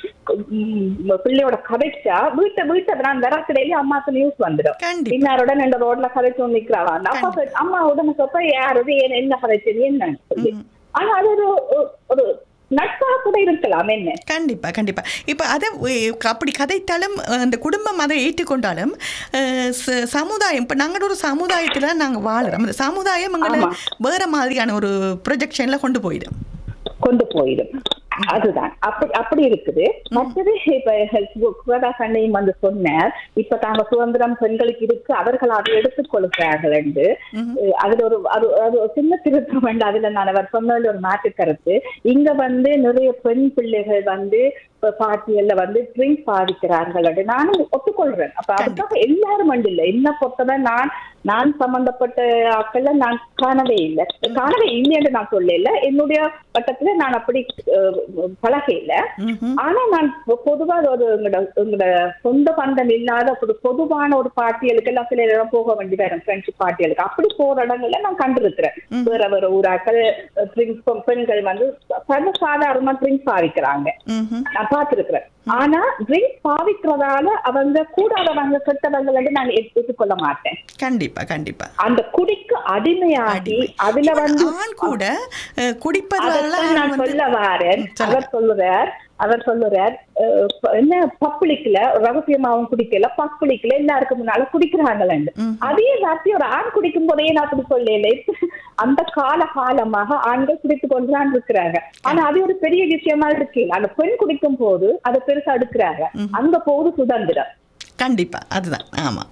உம், பிள்ளையோட கதைச்சா வீட்டை வீட்டை நான் வரக்கிடையில அம்மாக்கு நியூஸ் வந்துடும் கண்டிப்பா இன்னாருடன் இந்த ரோட்ல கதைச்சு நிக்கிறாவா அந்த அப்பா கேட்டு, அம்மா உடனே சொல்ற யாரது ஏன் என்ன கதைச்சது என்னன்னு சொல்லி ஆனா அது ஒரு ஒரு- ஒரு நட்பா கூட இருக்கலாம் என்ன கண்டிப்பா கண்டிப்பா இப்போ அதை உ- அப்படி கதைத்தாலும் அந்த குடும்பம் அதை ஏற்றுக்கொண்டாலும் அஹ், ச- சமுதாயம் இப்போ நாங்கள் ஒரு சமுதாயத்தில் நாங்கள் வாழ்கிறோம் அந்த சமுதாயம் எங்களை ஆமா. வேற மாதிரியான ஒரு ப்ரொஜெக்ஷனில் கொண்டு போயிடும் கொண்டு போயிடும் அதுதான் அப்படி அப்படி இருக்குது மற்றது இப்ப குவதா கண்ணையும் வந்து சொன்னார் இப்ப தாங்க சுதந்திரம் பெண்களுக்கு இருக்கு அவர்கள் அதை எடுத்துக் கொள்கிறார்கள் என்று அஹ் அதுல ஒரு அது அது ஒரு சின்ன திருத்தம் வேண்டாம் அதுல நான் அவர் சொன்னதுல ஒரு மாற்று கருத்து இங்க வந்து நிறைய பெண் பிள்ளைகள் வந்து இப்ப பாட்டியல்ல வந்து ட்ரிங்க் பாதிக்கிறார்கள் என்று நானும் ஒத்துக்கொள்றேன் அப்ப அதுக்காக எல்லாரும் மண்டு இல்லை என்ன பொறுத்தவரை நான் நான் சம்பந்தப்பட்ட ஆட்கள்ல நான் காணவே இல்லை காணவே இல்லைன்னு நான் சொல்லல என்னுடைய வட்டத்துல நான் அப்படி அஹ், பழக இல்லை ம்ஹும். ஆனா நான் பொ- பொதுவா ஒரு எங்களோட எங்களோட சொந்த பந்தம் இல்லாத ஒரு பொதுவான ஒரு பாட்டியலுக்கு எல்லாம் சில இடம் போக வேண்டி வரும் ஃப்ரெண்ட்ஷிப் பாட்டியலுக்கு அப்படி போற இடங்கள்ல நான் கண்டிருக்கிறேன் வேற வேற ஊராக்கள் ட்ரிங்க்ஸ் பெண்கள் வந்து சர்வ சாதாரணமா ட்ரிங்க்ஸ் பாவிக்கிறாங்க ம்ஹும். நான் பார்த்திருக்கிறேன் ஆனா ட்ரிங்க் பாவிக்கிறதால அவங்க கூடாதவங்க கெட்டவங்க நான் ஏற்று- ஏற்றுக்கொள்ள மாட்டேன் கண்டிப்பா கண்டிப்பா அந்த குடிக்கு அடிமையாகி அடிமை. அதுல Even வந்து ஆண் கூட அஹ், குடிப்பதால அதைத்தான் நான் வந்து- சொல்ல வாரேன் ம், சொல்லுங்க. அவர் சொல்லுறார் அவர் சொல்லுறார் அஹ், ப- என்ன பப்ளிக்ல ரகசியமாவும் குடிக்கல பப்ளிக்ல எல்லாருக்கும் முன்னால குடிக்கிறாங்களேன்னு ம். அதே வார்த்தை ஒரு ஆண் குடிக்கும் போதே நான் அப்படி சொல்லல அந்த கால காலமாக ஆண்கள் குடித்து கொண்டுதான் இருக்கிறாங்க ஆனா அது ஒரு பெரிய விஷயமா இருக்கு அந்த பெண் குடிக்கும் போது அதை பெருசா எடுக்கிறாங்க அங்க போகுது சுதந்திரம் கண்டிப்பா அதுதான் ஆமா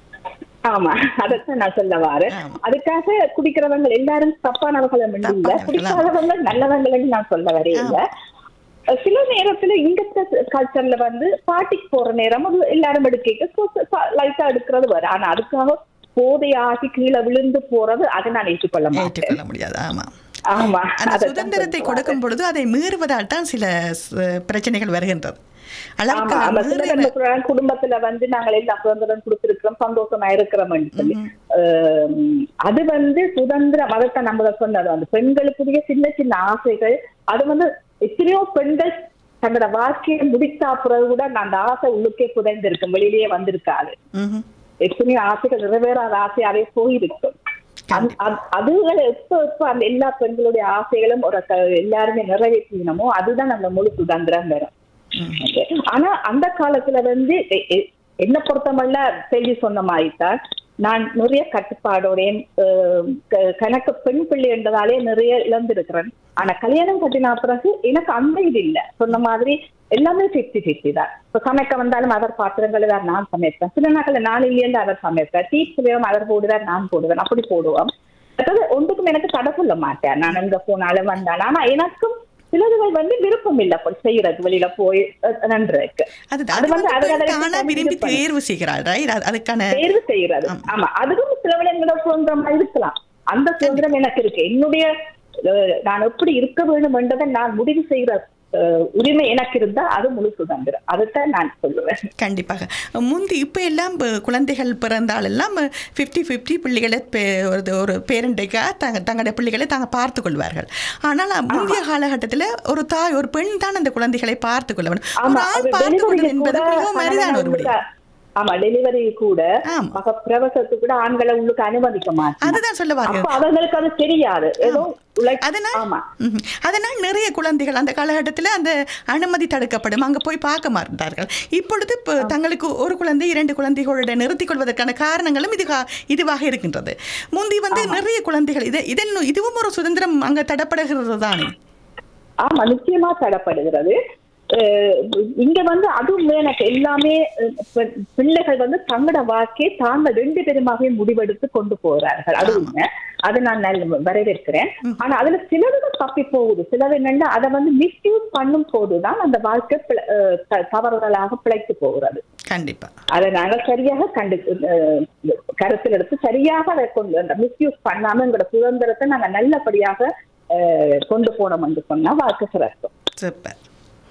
ஆமா அதைத்தான் நான் சொல்ல வாரேன் ஆமா. அதுக்காக குடிக்கிறவங்க எல்லாரும் தப்பானவர்கள் இல்ல தப்பானவர்கள், குடிக்காதவங்க நல்லவங்கள்னு நான் சொல்ல வரையில சில நேரத்துல இங்க கல்ச்சர்ல வந்து பாட்டிக்கு போற நேரம் அது எல்லாரும் எடுக்க லைட்டா எடுக்கிறது வரும் ஆனா அதுக்காக போதையாகி கீழே விழுந்து போறது அதை நான் ஏற்றுக்கொள்ள மாட்டேன் ஏற்றுக்கொள்ள முடியாது ஆமா ஆமா அந்த அதைத்தான் சுதந்திரத்தை சொல்ல கொடுக்கும் பொழுது அதை மீறுவதால் தான் சில ஸ்- பிரச்சனைகள் வருகின்றது ஆமா அளவுக்கு ஆமா சில மீறின- பேர் சொல்றாங்க, குடும்பத்துல வந்து நாங்கள் எல்லாம் சுதந்திரம் கொடுத்திருக்கிறோம் சந்தோஷமா இருக்கிறோம்னு சொல்லி ஆம், அது வந்து சுதந்திரம் அதைத்தான் நம்ம சொன்னது அந்த பெண்களுக்குரிய சின்ன சின்ன ஆசைகள் அது வந்து எத்தனையோ பெண்கள் தங்களோட வாழ்க்கையை முடித்தா பிறகு கூட அந்த ஆசை உள்ளுக்கே புதைந்திருக்கும் வெளியிலேயே வந்திருக்காது ம்ஹும். எத்தனையோ ஆசைகள் நிறைவேறாத ஆசையாவே போயிருக்கும் அந்த- அது- அதுகள் எப்ப எப்ப அந்த எல்லா பெண்களுடைய ஆசைகளும் ஒரு க- எல்லாருமே நிறைவேற்றினமோ அதுதான் அந்த முழு சுதந்திரம் வரும் ஆனா அந்த காலத்துல வந்து எ- எ- என்ன பொறுத்தமல்ல செல்வி சொன்ன மாதிரி தான் நான் நிறைய கட்டுப்பாடோடையும் அஹ், க- கணக்கு பெண் பிள்ளை என்றதாலே நிறைய இழந்திருக்கிறேன் ஆனா கல்யாணம் கட்டின பிறகு எனக்கு அந்த இது இல்ல சொன்ன மாதிரி எல்லாமே ஃபிஃப்டி ஃபிஃப்டி தான் இப்ப சமைக்க வந்தாலும் அவர் பாத்திரங்கள் தான் நான் சமைப்பேன் சில நாட்கள் நான் இல்லையேன்னு அவர் சமைப்பேன் டீ சிலையும் அவர் போடுவார் நான் போடுவேன் அப்படி போடுவோம் அதாவது ஒன்றுக்கும் எனக்கு தடை சொல்ல மாட்டேன் நான் எங்க போனாலும் வந்தாலும் ஆனா எனக்கும் சிலதுகள் வந்து விருப்பம் இல்ல அப்படி செய்யறது வெளியில போய் அஹ், நன்றதுக்கு அது அது அது வந்து வந்து அதுகளை தானா வந்து விரும்பி இது பண்ணு. தேர்வு செய்கிறாள் right? அது- அதுக்கான தேர்வு செய்யறது ஆமா அதுவும் சில விலங்குகளோட சுதந்திரமா இருக்கலாம் அந்த சுதந்திரம் எனக்கு இருக்கு என்னுடைய அஹ், நான் எப்படி இருக்க வேண்டும் என்றதை நான் முடிவு செய்யற அஹ், உரிமை எனக்கு இருந்தா அது முழு சுதந்திரம் அதைத்தான் நான் சொல்லுவேன் கண்டிப்பாக முந்தி இப்போ எல்லாம் ப- குழந்தைகள் பிறந்தால் எல்லாம் ஃபிஃப்டி ஃபிஃப்டி பிள்ளைகளை பே- ஒரு ஒரு பேரண்டைக்காக தங்க தங்களுடைய பிள்ளைகளை தாங்க பார்த்து கொள்வார்கள் ஆனால் முந்தைய காலகட்டத்தில் ஒரு தாய் ஒரு பெண் தான் அந்த குழந்தைகளை பார்த்து கொள்ள வேண்டும் ஒரு ஆமா ஆண் அது பார்த்து கொள்வது டெலிவரி என்பது கூட மிகவும் அரிதான ஒரு விடயம் ஆமா டெலிவரி கூட ஆமா. மக பிரவசத்துக்கு கூட ஆண்களை உள்ளுக்கு அனுமதிக்க மாட்டாங்க அதுதான் சொல்ல அப்ப வாருங்கள் அவங்களுக்கு அது தெரியாது ஏதோ like- அதனால் ஆமா ம்ஹும். அதனால் நிறைய குழந்தைகள் அந்த காலகட்டத்தில் அந்த அனுமதி தடுக்கப்படும் அங்கே போய் பார்க்க மாட்டார்கள் இப்பொழுது இப்போ தங்களுக்கு ஒரு குழந்தை இரண்டு குழந்தைகளோட நிறுத்திக் கொள்வதற்கான காரணங்களும் இது இதுவாக இருக்கின்றது முந்தி வந்து நிறைய குழந்தைகள் இது இதன் இதுவும் ஒரு சுதந்திரம் அங்கே தடப்படுகிறது தானே ஆமா நிச்சயமா தடப்படுகிறது அஹ் இங்க வந்து அதுவும் எனக்கு எல்லாமே அஹ் பெ- பிள்ளைகள் வந்து தங்களோட வாழ்க்கையை தாங்கள் ரெண்டு பேருமாகவே முடிவெடுத்து கொண்டு போகிறார்கள் அது உண்மை அதை நான் நல்ல வரவேற்கிறேன் ஆனா அதுல சிலது தப்பி போகுது சிலது என்னன்னா அதை வந்து மிஸ்யூஸ் பண்ணும் போதுதான் அந்த வாழ்க்கை பிழ- அஹ் த- தவறுதலாக பிழைத்து போகிறது கண்டிப்பா அதை நாங்கள் சரியாக கண்டு அஹ், கருத்தில் எடுத்து சரியாக அதை கொண்டு அந்த மிஸ்யூஸ் பண்ணாம எங்களோட சுதந்திரத்தை நாங்க நல்லபடியாக அஹ், கொண்டு போனோம் என்று சொன்னா வாழ்க்கை சிறக்கும் சூப்பர்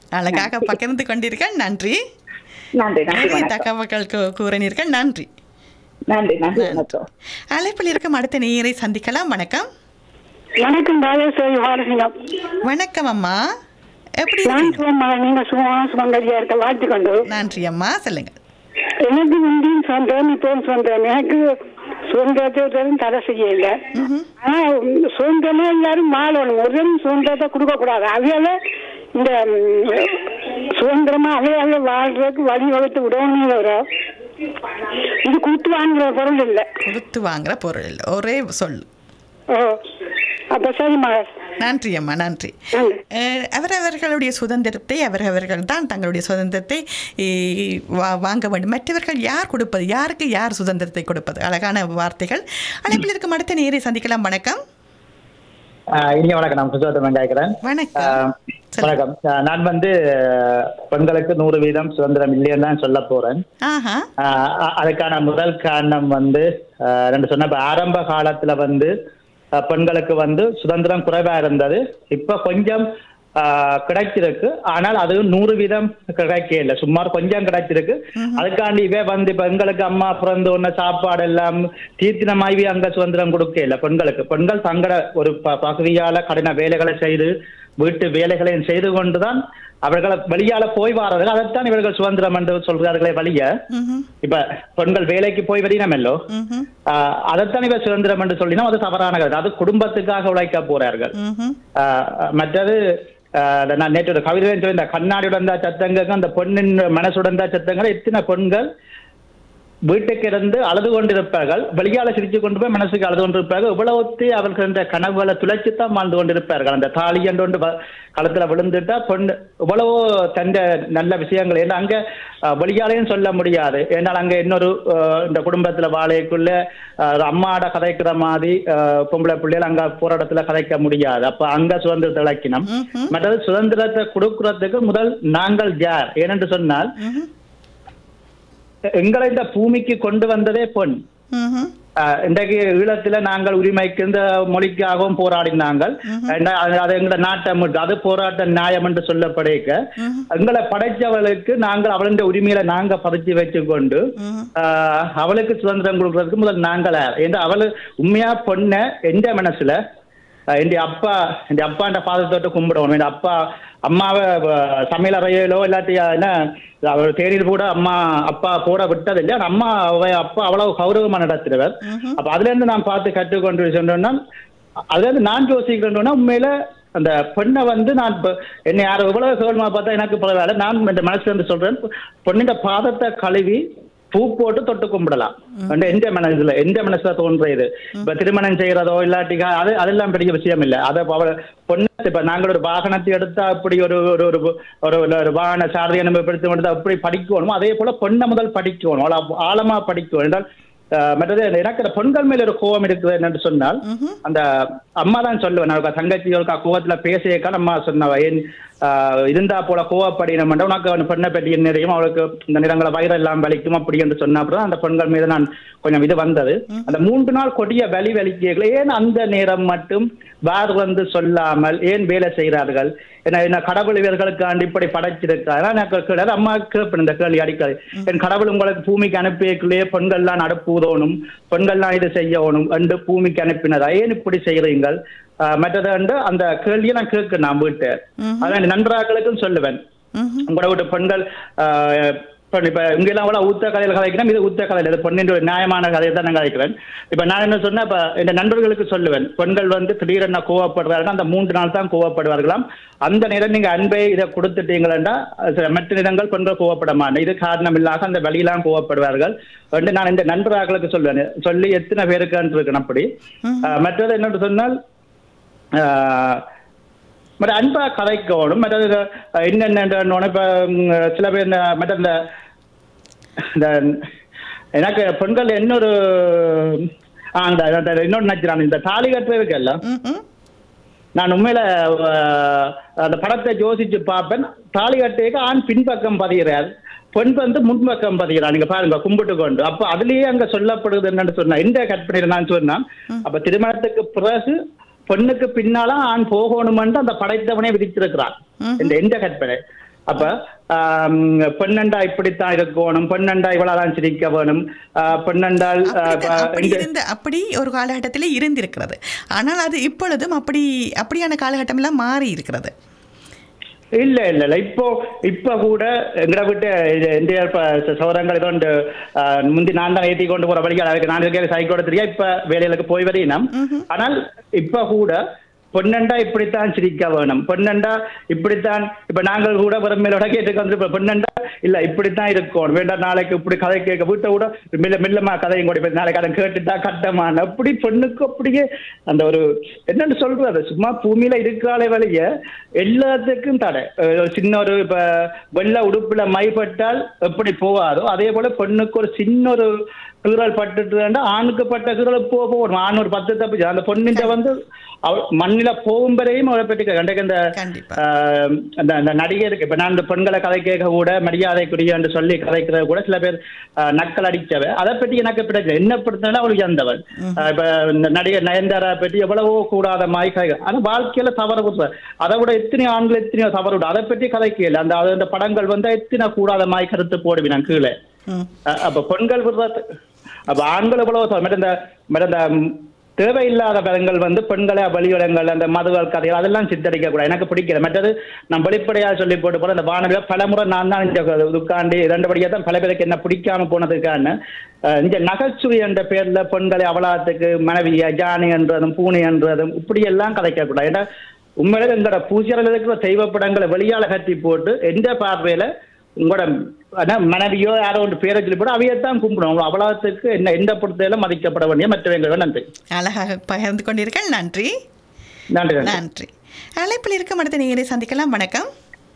அழகாக பகிர்ந்து கொண்டீர்கள் நன்றி நன்றி நன்றி நிறைய வணக்கம் தகவல்கள் கூ- கூறினீர்கள் நன்றி நன்றி நன்றி வணக்கம் அழைப்பில் இருக்கும் அடுத்த நேயரை சந்திக்கலாம் வணக்கம் வணக்கம் ராஜேஸ்வரி வாரசிங்கம் வணக்கம் அம்மா எப்படி நான் இருக்கீங்க சும்மா நீங்க சும்மா சுமங்கலியா இருக்க வாழ்த்துக்கொண்டு நன்றி அம்மா சொல்லுங்க எனக்கு முந்தியும் சொந்தம் இப்பவும் சொந்தம் எனக்கு சுதந்திரத்தை தடை செய்ய இல்லை ஆனா உம், சுதந்திரமா எல்லாரும் மாறணும் ஒரு சுதந்திரத்தை கொடுக்க கூடாது அவையால இந்த உம், சுதந்திரமா அவையால வாழ்றதுக்கு வழிவகுத்து விடணும் தவிர இது கூத்து வாங்குற பொருள் இல்லை கொடுத்து வாங்குற பொருள் இல்லை. ஒரே சொல் ஓ அப்ப சரிம்மா நன்றி அம்மா நன்றி நன்றி. அஹ், அவரவர்களுடைய சுதந்திரத்தை அவரவர்கள் தான் தங்களுடைய சுதந்திரத்தை eh, வா- வாங்க வேண்டும் மற்றவர்கள் யார் கொடுப்பது யாருக்கு யார் சுதந்திரத்தை கொடுப்பது அழகான வார்த்தைகள் அழைப்பில் இருக்கும் அடுத்த நேரை சந்திக்கலாம் வணக்கம் ஆஹ் இனிய வணக்கம் நான் சுஜாதன் கேட்கிறேன் வணக்கம் ஆஹ் சொல்லுங்க. வணக்கம் ஆஹ் நான் வந்து ஆஹ் பெண்களுக்கு நூறு வீதம் சுதந்திரம் இல்லைன்னு தான் சொல்ல போறேன் ஆஹா ஆஹ் அ- அதுக்கான முதல் காரணம் வந்து ஆஹ் ரெண்டு சொன்ன இப்ப ஆரம்ப காலத்துல வந்து ஆஹ் பெண்களுக்கு வந்து சுதந்திரம் குறைவா இருந்தது இப்ப கொஞ்சம் ஆஹ் கிடைச்சிருக்கு ஆனால் அது நூறு வீதம் கிடைக்க இல்லை சுமார் கொஞ்சம் கிடைச்சிருக்கு அதுக்காண்டி இவே வந்து இப்ப எங்களுக்கு அம்மா பிறந்து ஒண்ணு சாப்பாடு எல்லாம் தீர்த்தினமாகவே அங்க சுதந்திரம் கொடுக்க இல்லை பெண்களுக்கு பெண்கள் தங்கள ஒரு ப- பகுதியால கடின வேலைகளை செய்து வீட்டு வேலைகளையும் செய்து கொண்டுதான் அவர்களை வெளியால போய் வாரது அதைத்தான் இவர்கள் சுதந்திரம் என்று சொல்கிறார்களே வழிய ம்ஹும். இப்ப பெண்கள் வேலைக்கு போய் வரினமல்லோ ம்ஹும். ஆஹ் அதைத்தான் இவர் சுதந்திரம் என்று சொல்லினோம் அது தவறான கருத்து அது குடும்பத்துக்காக உழைக்க போறார்கள் ம்ஹும். ஆஹ் மற்றது ஆஹ் அந்த நான் நேற்று ஒரு கவிதை சொல்லி இந்த கண்ணாடியுடன் தான் சத்தங்க அந்த பொண்ணின் மனசுடன் தான் சத்தங்கள் எத்தனை பெண்கள் வீட்டுக்கு இருந்து அழுது கொண்டிருப்பார்கள் வெளியால சிரிச்சு கொண்டு போய் மனசுக்கு அழுது கொண்டிருப்பார்கள் இவ்வளவுத்து அவர்கள் இந்த கனவுகளை துளைச்சுத்தான் வாழ்ந்து கொண்டிருப்பார்கள் அந்த தாலி என்று ஒன்று வ- களத்துல விழுந்துட்டா பொண்ணு இவ்வளவோ தந்த நல்ல விஷயங்கள் ஏன்னா அங்க அஹ், வெளியாலையும் சொல்ல முடியாது ஏன்னால் அங்க இன்னொரு அஹ், இந்த குடும்பத்துல வாழைக்குள்ள அஹ், அம்மாட கதைக்கிற மாதிரி அஹ், பொம்பளை பிள்ளைகள் அங்க போற இடத்துல கதைக்க முடியாது அப்ப அங்க சுதந்திரத்தை இழக்கினோம் ம்ஹும். மற்றது சுதந்திரத்தை கொடுக்கறதுக்கு முதல் நாங்கள் யார் ஏனென்று சொன்னால் ம்ஹும். எங்களை இந்த பூமிக்கு கொண்டு வந்ததே பொன் ம்ஹும். ஆஹ் இன்றைக்கு ஈழத்துல நாங்கள் உரிமைக்கு இந்த மொழிக்காகவும் போராடினாங்கள் என்ன, அது- அது எங்களோட நாட்டம் அது போராட்ட நியாயம் என்று சொல்லப்படைக்க எங்களை படைச்சவளுக்கு நாங்கள் அவளுடைய உரிமையில நாங்க பதிச்சு வச்சு கொண்டு ஆஹ் அவளுக்கு சுதந்திரம் கொடுக்கறதுக்கு முதல் நாங்கள ஏன்னா அவளு உண்மையா பொண்ண எந்த மனசுல ஆஹ் என் அப்பா என் அப்பாண்ட பாதத்தோட்டு கும்பிடணும் என் அப்பா அம்மாவை ஆஹ், சமையல் அறையிலோ இல்லாட்டி என்ன அவர் தேரில் கூட அம்மா அப்பா போட விட்டது இல்லையா அம்மா அவ அப்பா அவ்வளவு கௌரவமா நடத்துறவர் அப்ப அதுல இருந்து நான் பார்த்து கற்றுக்கொண்டு சொன்னோம்னா அதுல இருந்து நான் யோசிக்கிறேன்னா உண்மையில அந்த பெண்ணை வந்து நான் இப்ப என்னை யார் எவ்வளவு கேள்மா பார்த்தா எனக்கு பரவாயில்ல நான் இந்த மனசுல இருந்து சொல்றேன் பொண்ணின் பாதத்தை கழுவி பூ போட்டு தொட்டு கும்பிடலாம் அந்த எந்த மனசுல எந்த மனசுல தோன்ற இது இப்ப திருமணம் செய்யறதோ இல்லாட்டிக்கா அது அதெல்லாம் பெரிய விஷயம் இல்ல அதை அவ பொண்ணு இப்ப நாங்கள் ஒரு வாகனத்தை எடுத்தா அப்படி ஒரு ஒரு ஒரு ஒரு ஒரு வாகன சாரதியை நம்ம எடுத்து எடுத்து அப்படி படிக்கணும் அதே போல பொண்ணை முதல் படிக்கணும் அவ்வளவு ஆழமா படிக்கணும் என்றால் அஹ், மற்றது எனக்கு அந்த பெண்கள் மேல ஒரு கோபம் இருக்குது என்னன்னு சொன்னால் அந்த அம்மா தான் சொல்லுவேன் நான் தங்கச்சி ஒரு கோவத்துல பேசியக்கா அம்மா சொன்னவ ஏன் ஆஹ், இருந்தா போல கோவப்படினம் உனக்கு அவன் பெண்ணை பற்றி என்ன தெரியும் அவளுக்கு இந்த நிறங்களை வயிறு எல்லாம் வலிக்கும் அப்படி என்று சொன்ன அப்புறம் அந்த பெண்கள் மீது நான் கொஞ்சம் இது வந்தது அந்த மூன்று நாள் கொடிய வலி வலிக்கல ஏன் அந்த நேரம் மட்டும் வேறு வந்து சொல்லாமல் ஏன் வேலை செய்கிறார்கள் என்ன என்ன கடவுள் இவர்களுக்கு இப்படி படைச்சிருக்காரு நான் கேட்கல அம்மா கேட்பேன் இந்த கேள்வி அடிக்கடி என் கடவுள் உங்களுக்கு பூமிக்கு அனுப்பியக்குள்ளே பெண்கள்லாம் நடப்புதோணும் பெண்கள்லாம் இது செய்யணும் என்று பூமிக்கு அனுப்பினதா ஏன் இப்படி செய்கிறீங்கள் ஆஹ் மற்றது வந்து அந்த கேள்வியை நான் கேட்க நான் வீட்டு அதான் என் நண்பர்களுக்கும் சொல்லுவேன் உங்களோட வீட்டு பெண்கள் ஆஹ், இப்ப இப்ப இங்க எல்லாம் கூட ஊத்த கதையில கதைக்கிறேன் இது ஊத்த கதையில இது பொண்ணின் ஒரு நியாயமான கதையை தான் நான் கதைக்கிறேன் இப்ப நான் என்ன சொன்னா இப்ப என் நண்பர்களுக்கு சொல்லுவேன் பெண்கள் வந்து திடீரென கோவப்படுறார்கள் அந்த மூன்று நாள் தான் கோவப்படுவார்களாம் அந்த நேரம் நீங்க அன்பை இதை கொடுத்துட்டீங்களா மற்ற நேரங்கள் பெண்கள் கோவப்பட மாட்டேன் இது காரணம் இல்லாத அந்த வழியெல்லாம் கோவப்படுவார்கள் வந்து நான் இந்த நண்பர்களுக்கு சொல்லுவேன் சொல்லி எத்தனை பேருக்குன்னு இருக்கணும் அப்படி ஆஹ், மற்றது என்னன்னு சொன்னால் ஆஹ், மற்ற அன்பா கதைக்கணும் மற்றது அஹ், என்னென்ன இப்ப ம், சில பேர் இந்த மற்ற இந்த இந்த எனக்கு பெண்கள் இன்னொரு ஆ, அந்த அந்த இன்னொன்று நினைச்சிறான் இந்த தாலி கட்டுறதுக்கல்ல ம்ஹும். நான் உண்மையில அஹ், அந்த படத்தை யோசிச்சு பார்ப்பேன் தாலி கட்டுக்கு ஆண் பின்பக்கம் பதிகிறார் பெண் வந்து முன்பக்கம் பதிகிறார் நீங்க பாருங்க கும்பிட்டு கொண்டு அப்ப அதுலயே அங்க சொல்லப்படுது என்னன்னு சொன்னா இந்த கற்பனையில நான் சொன்னேன் அப்ப திருமணத்துக்கு பிறகு பெண்ணுக்கு பின்னால ஆண் போகணுமென்று அந்த படைத்தவனே விதிச்சிருக்கிறான் இந்த எந்த கற்பனை அப்ப ஆம், பெண்ணண்டா இப்படித்தான் இருக்கணும் பெண்ணண்டா இவ்வளவுதான் சிரிக்க வேணும் ஆஹ், பெண்ணென்றால் ஆஹ், அப்படித்தான், அப்படி இங்க- இருந்த அப்படி ஒரு காலகட்டத்தில் இருந்திருக்கிறது ஆனால் அது இப்பொழுதும் அப்படி அப்படியான காலகட்டம் எல்லாம் மாறி இருக்கிறது இல்ல இல்ல இல்ல இப்போ இப்ப கூட எங்கட விட்டு இந்திய சௌரங்கள் ஏதோ இந்த, ஆஹ், முந்தி நான் தான் ஏற்றி கொண்டு போற வழிகள் அதுக்கு நான் இருக்க சைக்கோட தெரியா இப்ப வேலைகளுக்கு போய் வரையினம் ஆனால் இப்ப கூட பொன்னண்டா இப்படித்தான் சிரிக்க வேணும் பொன்னண்டா இப்படித்தான் இப்ப நாங்கள் கூட வெறுமையிலோட கேட்டு வந்து இப்ப பொன்னண்டா இல்ல இப்படித்தான் இருக்கும் வேண்டாம் நாளைக்கு இப்படி கதை கேட்க வீட்டை கூட மெல்ல மெல்லமா கதையும் கூட இப்ப நாளைக்கு அதை கேட்டுட்டா கட்டமான அப்படி பெண்ணுக்கு அப்படியே அந்த ஒரு என்னன்னு சொல்றது சும்மா பூமியில இருக்காலே வழிய எல்லாத்துக்கும் தடை அஹ் ஒரு சின்ன ஒரு இப்ப வெள்ள உடுப்புல மைப்பட்டால் எப்படி போகாதோ அதே போல பெண்ணுக்கு ஒரு சின்ன ஒரு கீறல் பட்டுட்டு ஆணுக்கு பட்ட கீறல் போக போகணும் ஆண் ஒரு பத்து தப்பு செய்யும். அந்த பொண்ணிന്റെ வந்து அவ- மண்ணில போகும் வரையும் அவளை பற்றி கண்டக்கு இந்த கண்டிப்பா. ஆஹ், அந்த அந்த நடிகருக்கு இப்ப நான் இந்த பெண்களை கதை கேட்க கூட மரியாதைக்குரிய என்று சொல்லி கதைக்கிறது கூட சில பேர் ஆஹ், நக்கல் அடிச்சவ அதை பற்றி எனக்கு பிடிக்கல என்ன பிடிச்சா அவளுக்கு எந்தவள் ஆஹ், இப்ப இந்த நடிகர் நயன்தாரா பற்றி எவ்வளவோ கூடாத மாய் கதை ஆனா வாழ்க்கையில தவறு கொடுத்த அதை விட எத்தனையோ ஆண்கள் எத்தனையோ தவறு விடும் அதை பற்றி கதைக்கல அந்த அது அந்த படங்கள் வந்து எத்தனை கூடாத மாய் கருத்து போடுவேன் கீழே ம். அஹ் அப்ப பெண்கள் விடுறது அப்ப ஆண்கள் எவ்வளவு சொல்~ மற்ற இந்த மற்ற இந்த ம், தேவையில்லாத படங்கள் வந்து பெண்களை வெளியிடங்கள் அந்த மதுவல் கதைகள் அதெல்லாம் சித்தரிக்க கூடாது எனக்கு பிடிக்கல மற்றது நான் வெளிப்படையா சொல்லி போட்டு போற அந்த வானவில பலமுறை நான் தான் இந்த உட்காந்து இரண்டு படியா தான் பல பேருக்கு என்ன பிடிக்காம போனதுக்கான அஹ், இந்த நகைச்சுவை என்ற பேர்ல பெண்களை அவலாத்துக்கு மனைவிய ஜானி என்றதும் பூனை என்றதும் இப்படி எல்லாம் கதைக்க கூடாது ஏன்னா உண்மையிலே எங்களோட பூஜையில் இருக்கிற தெய்வ படங்களை வெளியால கட்டி போட்டு எந்த பார்வையில உங்களோட ஆனா மனைவியோ யாரோ ஒன்று பேரை சொல்லி போட அவையத்தான் கும்பிடும் அவ்வளவுக்கு என்ன எந்த பொறுத்தையில மதிக்கப்பட வேண்டிய மற்றவங்க நன்றி அழகாக பகிர்ந்து கொண்டீர்கள் நன்றி நன்றி நன்றி நன்றி அழைப்பில் இருக்க அடுத்த நேரை சந்திக்கலாம் வணக்கம்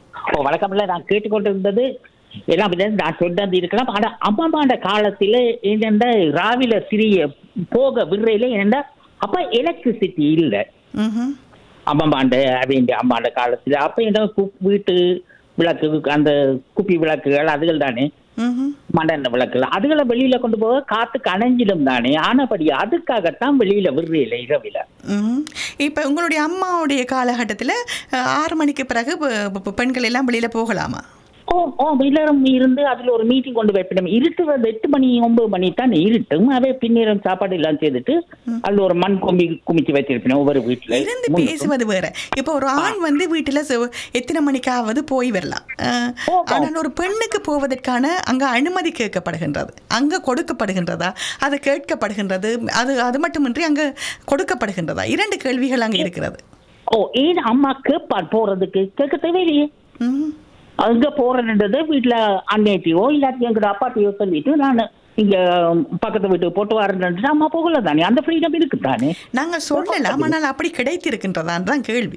ஓ வழக்கமில்ல நான் கேட்டுக்கொண்டிருந்தது எல்லாம் வித நான் சொன்னது இருக்கலாம் ஆனா அம்மாமாண்ட காலத்துல என்னென்ன ராவில சிறிய போக விடுறையில என்னென்ன அப்ப எலக்ட்ரிசிட்டி இல்ல ம்ஹும். அம்மாமாண்ட அவங்க அம்மாண்ட காலத்துல அப்ப என்ன கு- வீட்டு விளக்கு அந்த குப்பி விளக்குகள் அதுகள் தானே ம்ஹும். மண்ணெண்ணெய் விளக்குகள் அதுகளை வெளியில கொண்டு போக காத்துக்கு அணைஞ்சிடும் தானே ஆனபடி அதுக்காகத்தான் வெளியில விடுறையில இரவில ம்ஹும். இப்ப உங்களுடைய அம்மாவுடைய காலகட்டத்தில் ஆறு மணிக்கு பிறகு பெ- பெ- பெண்கள் எல்லாம் வெளியில போகலாமா ஓ ஓ எல்லாரும் இருந்து அதுல ஒரு மீட்டிங் கொண்டு வைப்பிடும் இருட்டுவது எட்டு மணி ஒன்பது மணி தான் இருட்டும் அவை பின்னேரம் சாப்பாடு எல்லாம் செய்துட்டு அதுல ஒரு மண் கொம்பி குமிச்சு வச்சிருப்பேன் ஒவ்வொரு வீட்டுல இருந்து முன்னுக்கும். பேசுவது வேற இப்போ ஒரு ஆண் வந்து வீட்டுல செவ்- எத்தனை மணிக்காவது போய் வரலாம் அஹ், ஓ. ஆனால் ஒரு பெண்ணுக்கு போவதற்கான அங்க அனுமதி கேட்கப்படுகின்றது அங்க கொடுக்கப்படுகின்றதா அது கேட்கப்படுகின்றது அது அது மட்டுமின்றி அங்க கொடுக்கப்படுகின்றதா இரண்டு கேள்விகள் அங்க இருக்கிறது ஓ ஏன் அம்மா கேட்பார் போறதுக்கு கேட்க தேவையில்லையே ம்ஹும். அங்க போறதுன்றது வீட்டுல அண்ணேட்டியோ இல்லாட்டி எங்கட அப்பாட்டியோ சொல்லிட்டு நான் இங்க பக்கத்து வீட்டுக்கு போட்டு வரேன் அம்மா போகல தானே அந்த ஃப்ரீடம் இருக்கு தானே நாங்கள் சொல்லலாம் ஆனால் அப்படி கிடைத்திருக்கின்றதான் தான் கேள்வி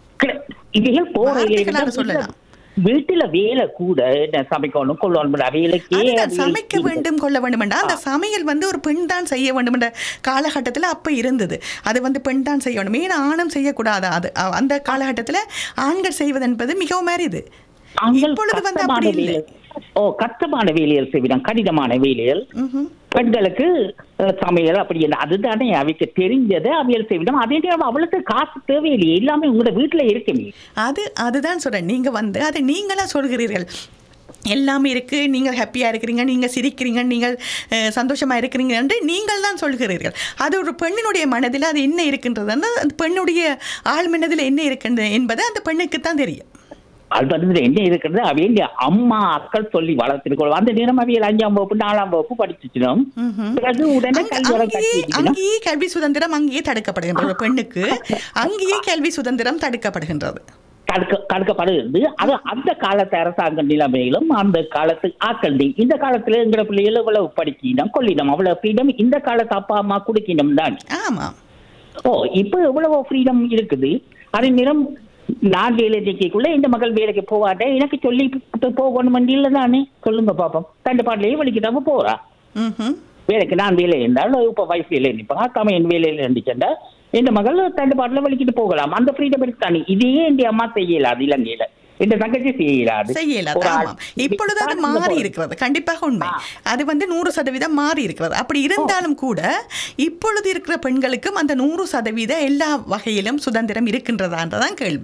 இதைகள் வார்த்தைகளால போற சொல்லலாம். வீட்டுல வேலை கூட என்ன சமைக்கணும் கொள்ளணும் வேலைக்கே அதுதான் அது சமைக்க இருக்குது. வேண்டும் கொள்ள வேண்டும் என்றால் அந்த சமையல் வந்து ஒரு பெண் தான் செய்ய வேண்டும் என்ற காலகட்டத்தில் அப்போ இருந்தது அது வந்து பெண் தான் செய்ய வேண்டும் ஏன்னா ஆணும் செய்யக்கூடாது அது அ- அந்த காலகட்டத்தில் ஆண்கள் செய்வது என்பது மிகவும் அரிது ஆண்கள் இப்பொழுது வந்து கஷ்டமான அப்படி இல்லை வேலை- ஓ கஷ்டமான வேலைகள் செய்விடும் கடினமான வேலைகள் ம்ஹும். பெண்களுக்கு அஹ், சமையல் அப்படி இல்லை அதுதானே அவைக்கு தெரிஞ்சதை அவியல் செய்விடும் அதே நேரம் அவளுக்கு காசு தேவையில்லையே எல்லாமே உங்களோட வீட்டுல இருக்குமே அது அதுதான் சொல்றேன் நீங்க வந்து அதை நீங்களா சொல்கிறீர்கள் எல்லாமே இருக்கு நீங்கள் ஹாப்பியா இருக்கிறீங்க நீங்க சிரிக்கிறீங்க நீங்கள் அஹ், சந்தோஷமா இருக்கிறீங்க என்று நீங்கள் தான் சொல்கிறீர்கள் அது ஒரு பெண்ணினுடைய மனதில் அது என்ன இருக்கின்றதுன்னா அந்த பெண்ணுடைய ஆள் மனதில் என்ன இருக்கின்றது என்பது அந்த பெண்ணுக்கு தான் தெரியும் அது வந்து என்ன இருக்கிறது அவைய அம்மா அக்கள் சொல்லி வளர்த்திருக்கோம் அந்த நேரம் அவியல் அஞ்சாம் வகுப்பு நாலாம் வகுப்பு படிச்சிச்சிடும் ம்ஹும். பிறகு உடனே அங்க- கல்வி அங்கேயே அங்கேயே கல்வி சுதந்திரம் அங்கேயே தடுக்கப்படுகின்றது ஒரு பெண்ணுக்கு அங்கேயே கல்வி சுதந்திரம் தடுக்கப்படுகின்றது தடுக்க தடுக்கப்படுகிறது அது அந்த காலத்து அரசாங்க நிலைமையிலும் அந்த காலத்து ஆக்கள் நீ- இந்த காலத்துல எங்கிற பிள்ளைகள் இவ்வளவு படிக்கணும் கொள்ளினம் அவ்வளவு ஃப்ரீடம் இந்த காலத்து அப்பா அம்மா குடிக்கணும் தான் ஆமா ஓ இப்போ எவ்வளவோ ஃப்ரீடம் இருக்குது அதே நேரம் நான் வேலை நிற்கக்குள்ள இந்த மகள் வேலைக்கு போவாட்டே எனக்கு சொல்லி போகணும் இல்லை தானே சொல்லுங்க பாப்போம் தண்டு பாட்டிலேயே வலிக்கிட்டாம போறா ம்ஹும். வேலைக்கு நான் வேலை இருந்தால் இப்போ வைஃப் வேலை நிற்பா அக்காம என் வேலையில் இருந்துச்சுண்டா இந்த மகள் தண்டு பாட்டில் வலிக்கிட்டு போகலாம் அந்த ஃப்ரீடம் இருக்கு தானே இதையே என் அம்மா செய்யலாது இலங்கையில இந்த தங்கச்சி செய்யலாது செய்யலாது ஒரு ஆள் ஆமாம் இப்பொழுது அது இப்படித்தான் மாறி இந்த இருக்கிறது கண்டிப்பாக உண்மை அது வந்து நூறு சதவீதம் மாறி இருக்கிறது அப்படி இருந்தாலும் கூட இப்பொழுது இருக்கிற பெண்களுக்கும் அந்த நூறு சதவீத எல்லா வகையிலும் சுதந்திரம் இருக்கின்றதான்றதான் கேள்வி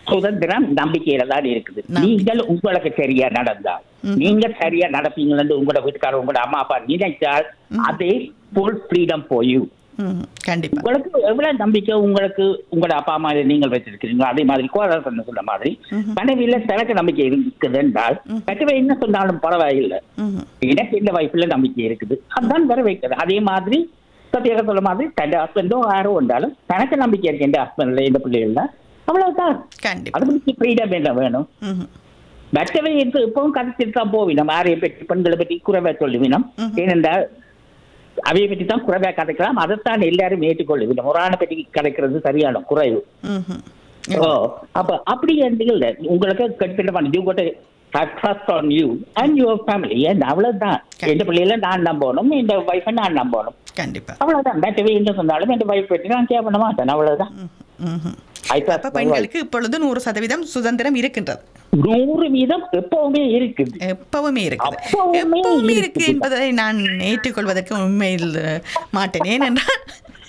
சுதந்திரம் நம்பிக்கையில தான் இருக்குது நம்பிக்கை. நீங்கள் உங்களுக்கு சரியா நடந்தால் நீங்க சரியா நடப்பீங்கன்னு உங்களோட வீட்டுக்காரர் உங்களோட அம்மா அப்பா நினைத்தால் அதே ஃபுல் ஃப்ரீடம் போய் ம் கண்டிப்பா உங்களுக்கு எவ்வளவு நம்பிக்கை உங்களுக்கு உங்களோட அப்பா அம்மா நீங்கள் வச்சிருக்கீங்களோ அதே மாதிரி கோரசன் சொன்ன மாதிரி மனைவியில சிறக்க நம்பிக்கை இருக்குது என்றால் மற்றவை என்ன சொன்னாலும் பரவாயில்லை ம் எனக்கு இந்த வயசுல நம்பிக்கை இருக்குது அதுதான் வர வைக்கிறது அதே மாதிரி சத்தியாக சொல்ல மாதிரி தன் ஹஸ்பண்டோ யாரோ வந்தாலும் தனக்கு நம்பிக்கை இருக்கு எந்த ஹஸ்பண்ட்ல இந்த பிள்ளைகள்ல அவ்வளவுதான் கண்டிப்பா அது பற்றி ஃப்ரீடம் என்ன வேணும் ம் மற்றவை என்று இப்பவும் கருத்தில் தான் போவினோம் ஆரையை பற்றி பெண்களை பற்றி குறைவா சொல்லுவினோம் ஏனென்றால் அவையை பற்றி தான் குறைவா கதைக்கலாம் அதைத்தான் எல்லாரும் ஏற்றுக்கொள்ளுவினோம் ஒரு ஆணை பற்றி கதைக்கிறது சரியான குறைவு ம் ஓ அப்ப அப்படி என்று இல்லை உங்களுக்கு கண்டிப்பான you got trust on you and your family அவ்வளவுதான் எந்த பிள்ளைகள நான் நம்பணும் இந்த வைஃபை நான் நம்பணும் கண்டிப்பா அவ்வளவுதான் மற்றவை என்ன சொன்னாலும் என் வைஃப் பற்றி நான் கேட்க பண்ண மாட்டேன் அவ்வளவுதான் ம்ஹும். I trust அப்ப my wife. பெண்களுக்கு இப்பொழுது நூறு சதவீதம் சுதந்திரம் இருக்கின்றது நூறு வீதம் எப்பவுமே இருக்குது எப்பவுமே இருக்குது அப்பவுமே எப்பவுமே இருக்கு இருக்குது. என்பதை நான் ஏற்றுக்கொள்வதற்கு உண்மையில் மாட்டேன் ஏனென்றால்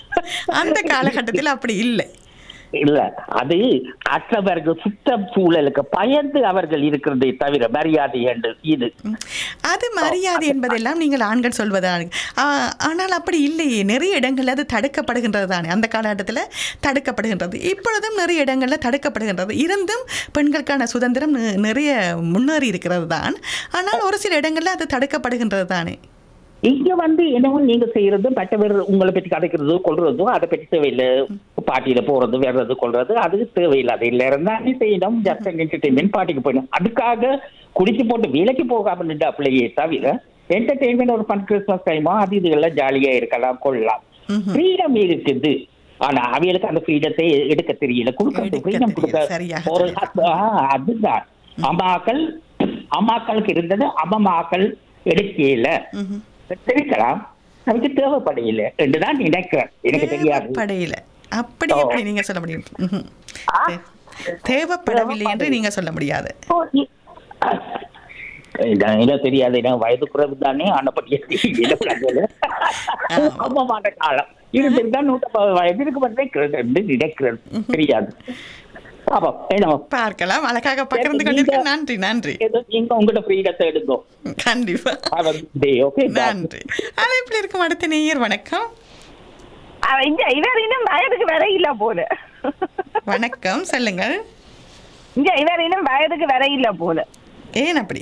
அந்த காலகட்டத்தில் அப்படி இல்லை இல்ல அது மற்றவர்கள் சுத்த சூழலுக்கு பயந்து அவர்கள் இருக்கிறதை தவிர மரியாதை என்று இது அது மரியாதை என்பதெல்லாம் நீங்கள் ஆண்கள் சொல்வதான் ஆ, ஆனால் அப்படி இல்லையே நிறைய இடங்கள்ல அது தடுக்கப்படுகின்றது தானே அந்த காலகட்டத்தில் தடுக்கப்படுகின்றது இப்பொழுதும் நிறைய இடங்கள்ல தடுக்கப்படுகின்றது இருந்தும் பெண்களுக்கான சுதந்திரம் நி- நிறைய முன்னேறி இருக்கிறது தான் ஆனால் ஒரு சில இடங்கள்ல அது தடுக்கப்படுகின்றது தானே இங்க வந்து என்னவோ நீங்க செய்யறது மற்றவர் உங்களை பற்றி கதைக்கிறதோ கொள்றதோ அதை பற்றி தேவையில்லை பாட்டியில போறது வர்றது கொள்றது அது தேவையில்லை அது இல்ல இருந்தாலே செய்யணும் ஜஸ்ட் என்டர்டைன்மெண்ட் பாட்டிக்கு போயிடும் அதுக்காக குடிச்சு போட்டு வேலைக்கு போகாம நின்று அப்படியே தவிர என்டர்டைன்மெண்ட் ஒரு ஃபன் கிறிஸ்மஸ் டைமோ அது இதுகள்லாம் ஜாலியா இருக்கலாம் கொள்ளலாம் ஃப்ரீடம் இருக்குது ஆனா அவைகளுக்கு அந்த ஃப்ரீடத்தை எடுக்க தெரியல கொடுக்க எடுக்க ஃப்ரீடம் தெரியல. கொடுக்க சரியாக ஒரு சொன்னீங்க. ஆ, அதுதான் அம்மாக்கள் அம்மாக்களுக்கு இருந்தது அம்மாக்கள் எடுக்கல தெரிவிக்கலாம் நமக்கு தேவைப்படையில என்று தான் நினைக்கிறேன் எனக்கு தெரியாது தேவைப்படையில அப்படி ஓ. எப்படி நீங்க சொல்ல முடியும் ம்ஹும். ஆ. தே- தேவைப்படவில்லை என்று நீங்க சொல்ல முடியாது ஓ, இ- இதான் என்ன தெரியாது என்ன வயது குறைவு தானே அன்னப்பட்டிய அம்மாமான காலம் இருந்திருந்தா நூற்றம்பது வயது இருக்கு மட்டும் என்று நினைக்கிறது தெரியாது பாப்போம் என்ன பார்க்கலாம் அழகாக பகிர்ந்து கொண்டிருக்க நன்றி நன்றி ஏதோ நீங்க உங்களோட ஃப்ரீடத்தை எடுக்கும் கண்டிப்பா டே ஓகே நன்றி அழைப்பில் இருக்கும் அடுத்த நேயர் வணக்கம் அவ இங்க இவர் இன்னும் வயதுக்கு வர இல்ல போல வணக்கம் சொல்லுங்கள் இங்க இவர் இன்னும் வயதுக்கு வர இல்ல போல ஏன் அப்படி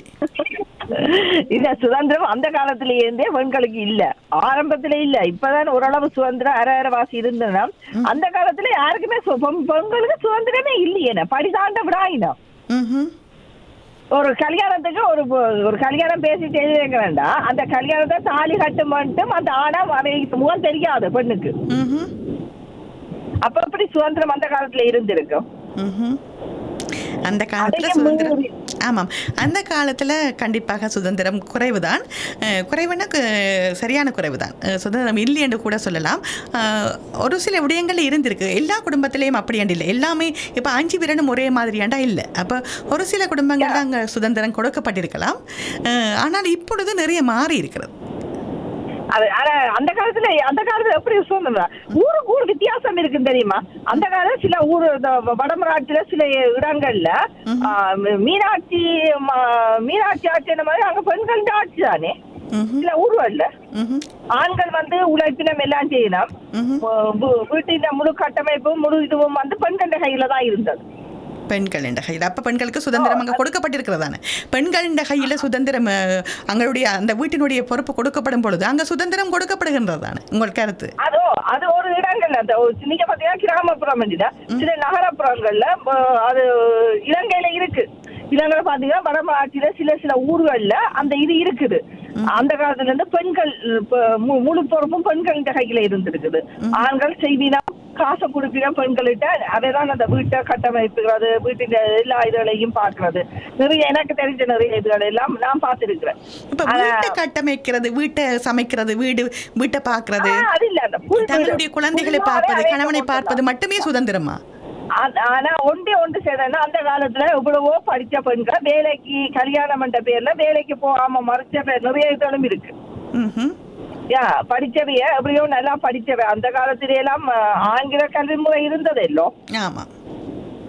இந்த சுதந்திரம் அந்த காலத்துல இருந்தே பெண்களுக்கு இல்ல ஆரம்பத்துல இல்ல இப்பதான் ஓரளவு சுதந்திரம் அரை அரை வாசி இருந்ததுன்னா அந்த காலத்துல யாருக்குமே சு- பெண்- பெண்களுக்கு சுதந்திரமே இல்லையே படி தாண்ட விடாயினம் ம்ஹும். ஒரு கல்யாணத்துக்கு ஒரு பொ- ஒரு கல்யாணம் பேசி செய்து வைக்க வேண்டாம் அந்த கல்யாணத்தை தாலி கட்டு மட்டும் அந்த ஆனா அவைக்கு முகம் தெரியாது பெண்ணுக்கு ம்ஹும். அப்ப எப்படி சுதந்திரம் அந்த காலத்துல இருந்திருக்கும் ம்ஹும். அந்த காலத்துல அதையும் சுதந்திரம் மீறி- ஆமாம் அந்த காலத்துல கண்டிப்பாக சுதந்திரம் குறைவுதான் அஹ், குறைவுன்னா கு- சரியான குறைவுதான் அஹ், சுதந்திரம் இல்லை என்று கூட சொல்லலாம் அஹ், ஒரு சில விடயங்கள் இருந்திருக்கு எல்லா குடும்பத்திலையும் அப்படி இல்லை எல்லாமே இப்போ அஞ்சு விரணும் ஒரே மாதிரியாண்டா இல்லை அப்போ ஒரு சில குடும்பங்கள்ல அங்கே சுதந்திரம் கொடுக்கப்பட்டிருக்கலாம் அஹ், ஆனால் இப்பொழுது நிறைய மாறி இருக்கிறது அது ஆனா அந்த காலத்துல அந்த காலத்துல எப்படி சுதந்திரம் ஊருக்கு ஊர் வித்தியாசம் இருக்கு தெரியுமா அந்த காலத்துல சில ஊர் இந்த வடமராட்சியில சில இடங்கள்ல ஆ, மீனாட்சி ம- மீனாட்சி ஆட்சி அந்த மாதிரி அங்க பெண்கள் ஆட்சி தானே ம்ஹும். சில ஊர்கள்ல ம்ஹும். ஆண்கள் வந்து உழைப்பினம் எல்லாம் செய்யணும் ம்ஹும். வீ- வீட்டின் முழு கட்டமைப்பும் முழு இதுவும் வந்து பெண்கள் கையில தான் இருந்தது பெண்கள் என்ற கையில் அப்போ பெண்களுக்கு சுதந்திரம் அங்கே கொடுக்கப்பட்டிருக்கிறதானே பெண்கள் என்ற கையில் சுதந்திரம் அஹ், அவங்களுடைய அந்த வீட்டினுடைய பொறுப்பு கொடுக்கப்படும் பொழுது அங்கே சுதந்திரம் கொடுக்கப்படுகின்றது தானே உங்கள் கருத்து அதோ அது ஒரு இடங்கள்ல அந்த ஒரு- நீங்க பாத்தீங்கன்னா கிராமப்புறம் இல்ல சில நகரப்புறங்கள்ல அஹ், அது இலங்கையில இருக்கு இலங்கையில பாத்தீங்கன்னா வடமாட்சியில சில சில ஊர்கள்ல அந்த இது இருக்குது அந்த காலத்துல இருந்து பெண்கள் இப்ப மு- முழு பொறுப்பும் பெண்கள் கையில இருந்திருக்குது ஆண்கள் செய்வினா காசை கொடுப்பினா பெண்கள்கிட்ட அதைதான் அந்த வீட்டை கட்டமைப்புகிறது வீட்டின் எல்லா இதுகளையும் பார்க்கிறது நிறைய எனக்கு தெரிஞ்ச நிறைய இதுகள் எல்லாம் நான் பார்த்திருக்கிறேன் இப்போ ஆனா- வீட்டை கட்டமைக்கிறது வீட்டை சமைக்கிறது வீடு வீட்டை பார்க்கறது ஆ, அது இல்ல அந்த full தங்களுடைய வீடு. குழந்தைகளை full-ஆவே பார்ப்பது அதே கணவனை மட்டும்தான். பார்ப்பது மட்டுமே சுதந்திரமா ஆ- ஆனா ஒன்றே ஒன்று செய்யறேன்னா அந்த காலத்துல எவ்வளவோ படிச்ச பெண்கள் வேலைக்கு கல்யாணம் என்ற பேர்ல வேலைக்கு போகாம மறைச்ச பேர் நிறைய இதுகளும் இருக்கு ம்ஹும். யா படிச்சவைய எப்படியோ நல்லா படிச்சவ அந்த காலத்தில எல்லாம் ஆ, ஆங்கில கல்வி முறை இருந்தது இல்லோ ஆமாம்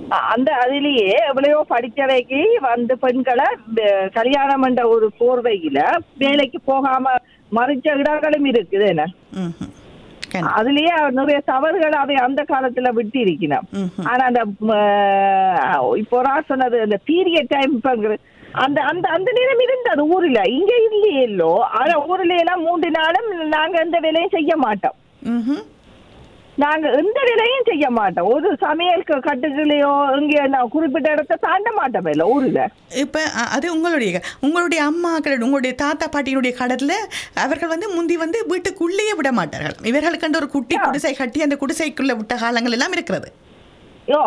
அ- அந்த அதிலேயே எவ்வளையோ படிச்சவைக்கு வந்து பெண்களை அஹ், கல்யாணம் என்ற ஒரு போர்வையில வேலைக்கு போகாம மறிச்ச இடங்களும் இருக்குது என்ன ம்ஹும். கண்டி- அதுலயே நிறைய தவறுகள் அவை அந்த காலத்துல விட்டு இருக்கணும் ம்ஹும். ஆனா அந்த ம, இப்போ நான் சொன்னது அந்த பீரியட் டைம் அந்த அந்த அந்த நேரம் இருந்தது ஊர்ல இங்க இல்லையே இல்லோ ஆனா ஊர்ல எல்லாம் மூன்று நாளும் நாங்க எந்த வேலையும் செய்ய மாட்டோம் ம்ஹும். நாங்க எந்த வேலையும் செய்ய மாட்டோம் ஒரு சமையல் க- கட்டுகளையோ இங்க நான் குறிப்பிட்ட இடத்த தாண்ட மாட்டோம் இல்ல ஊர்ல இப்ப அ- அது உங்களுடைய க- உங்களுடைய அம்மாக்கள் உங்களுடைய தாத்தா பாட்டியினுடைய கடத்துல அவர்கள் வந்து முந்தி வந்து வீட்டுக்குள்ளேயே விட மாட்டார்கள் இவர்களுக்கு ஒரு குட்டி குடிசை கட்டி அந்த குடிசைக்குள்ள விட்ட காலங்கள் எல்லாம் இருக்கிறது